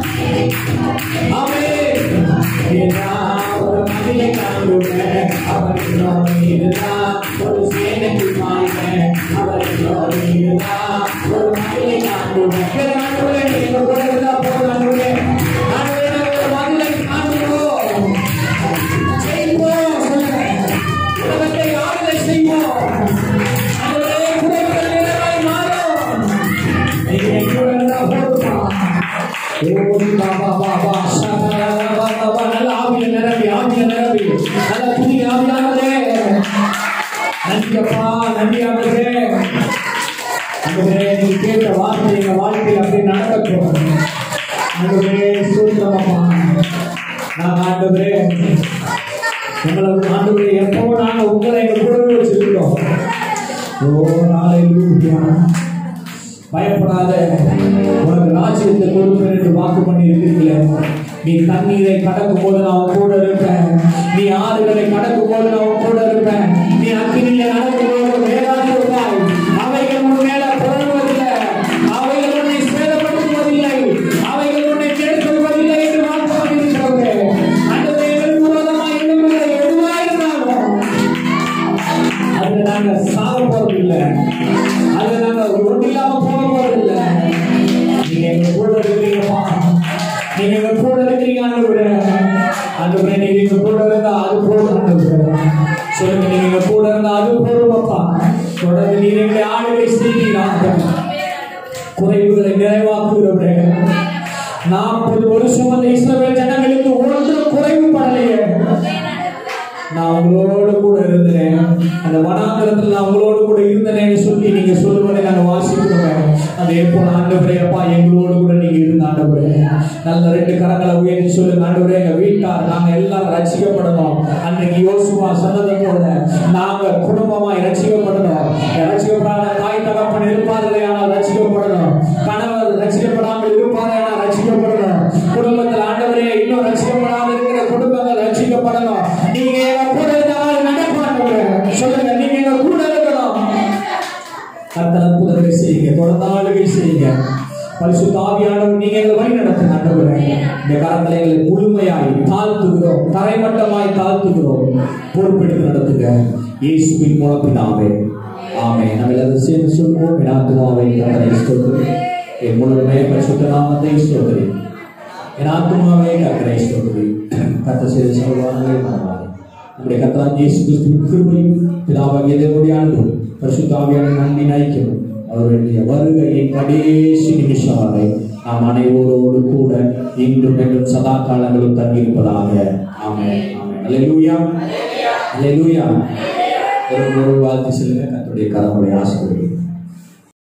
ஆமென் இருந்தார் ஒரு மகளை காண்புகிறார் அவர் என்னோடு இருந்தார் ஒரு சேனைக்கு மாய அவர் என்னோடு இருந்தார் ஒரு மகளை காண்புகிறார் ஆண்டவரே நீங்க கூட இருந்தா போதும் ஆண்டவரே ஆண்டவரே ஒரு மகளை காண்புகிறோம் செய்வோம் சொல்லுங்க உலகத்தை ஆளுகை செய்வோம் ஆண்டவரே குறைகள் நிறைவாய் மாறும் நீங்க கூட இருந்தா போதுமா ஓடி பாபா பாபா சகல பாபா நல்ல ஆவிய நிரம்பி ஆவிய நிரம்பி நல்ல புதிய ஆவியானதே நன்றியப்பா நன்றியானதே ஆண்டவரே நீங்க கேட்ட வார்த்தை எங்க வாழ்க்கையில் அப்படியே நடக்கட்டும் ஆண்டவரே சூத்திரமப்பா நாங்க ஆண்டவரே எங்களுக்கு ஆண்டவரே எப்போ நாங்க உங்களை எங்க கூடவே வச்சிருக்கிறோம் ஓ நாளை பயப்படாத உனக்கு ராஜ்யத்தை கொடுப்பேன் என்று வாக்கு பண்ணி இருக்கிறீங்களே நீ தண்ணீரை கடக்கும் போது நான் உன் கூட இருப்பேன் நீ ஆறுகளை கடக்கும் போது நான் உன் கூட இருப்பேன் நீ அக்கினியில நடக்கும் போது வேளாண் இருப்பாய் அவைகள் உன் மேல புறணுவதில்லை அவைகள் உன்னை சேதப்படுத்துவதில்லை அவைகள் உன்னை கெடுத்துவதில்லை என்று வாக்கு இல்ல அது நாங்க ஒண்ணு இல்லாம போக போறதில்ல நீங்க எங்க கூட இருக்கிறீங்கப்பா நீங்க எங்க கூட இருக்கிறீங்க ஆண்டவரே ஆண்டவரே நீங்க எங்க கூட இருந்தா அது போதும் ஆண்டவரே சொல்லுங்க நீங்க எங்க கூட இருந்தா அது போதுமப்பா தொடர்ந்து நீங்க எங்களை ஆளுகை செய்கிறீங்க குறைவுகளை நிறைவாக்குகிறவரே நாற்பது வருஷம் அந்த இஸ்ரவேல் ஜனங்களுக்கு ஒன்று குறைவுபடலையே நான் உங்களோடு கூட இருந்தேன் அந்த வனாந்தரத்தில் நான் உங்களோடு கூட இருந்தேன்னு சொல்லி நீங்க சொல்லுவதை நாங்க வாசிக்கிறோம் அதே போல ஆண்டவரே அப்பா எங்களோடு கூட நீங்க இருந்த ஆண்டவரே நல்ல ரெண்டு கரங்களை உயர்த்தி சொல்லுங்க ஆண்டவரே எங்க வீட்டார் நாங்க எல்லாரும் ரசிக்கப்படணும் அன்னைக்கு யோசுவா சொன்னதை போல நாங்க குடும்பமாய் ரசிக்கப்படணும் ரசிக்கப்படாத தாய் தகப்பன் இருப்பார்களே ஆனால் ரசிக்கப்படணும் கணவர் ரசிக்கப்படாமல் இருப்பாரே ஆனால் ரசிக்கப்படணும் குடும்பத்தில் ஆண்டவரே இன்னும் ரசிக்கப்படாத இருக்கிற குடும்பங்கள் ரசிக்கப்படணும் நீங்க எங்க கூட இருந்தால் நடப்பாங்க சொல்லுங்க நீங்க எங்க கூட இருக்கணும் கர்த்தர் அற்புதங்களை செய்யுங்க தொடர்ந்து ஆளுகை செய்யுங்க பரிசுத்த ஆவியானவர் நீங்க எங்களை வழி நடத்துங்க ஆண்டவரே இந்த காலத்துல எங்களை முழுமையாய் தாழ்த்துகிறோம் தரைமட்டமாய் தாழ்த்துகிறோம் பொறுப்பெடுத்து நடத்துங்க இயேசுவின் மூலம் பிதாவே ஆமே நம்ம எல்லாரும் சேர்ந்து சொல்லுவோம் என் ஆத்துமாவை கர்த்தரை ஸ்தோத்திரி என் முழுமே பரிசுத்த நாமத்தை ஸ்தோத்திரி என் ஆத்துமாவே கர்த்தரை ஸ்தோத்திரி கர்த்தர் செய்த சர்வானங்களை மறவாதே நம்முடைய கர்த்தரான் இயேசு கிறிஸ்துவின் கிருபையும் பிதாவாகிய தேவனுடைய அன்பும் பரிசுத்த ஆவியான நன்றி நயிக்கும் அவருடைய வருகையின் கடைசி நிமிஷம் வரை நாம் அனைவரோடு கூட இன்றும் என்றும் சதா காலங்களும் தங்கியிருப்பதாக ஆமென் ஆமென் அல்லேலூயா அல்லேலூயா ஒரு ஒரு வாழ்த்து சொல்லுங்க கர்த்தருடைய கரமுடைய ஆசிரியர்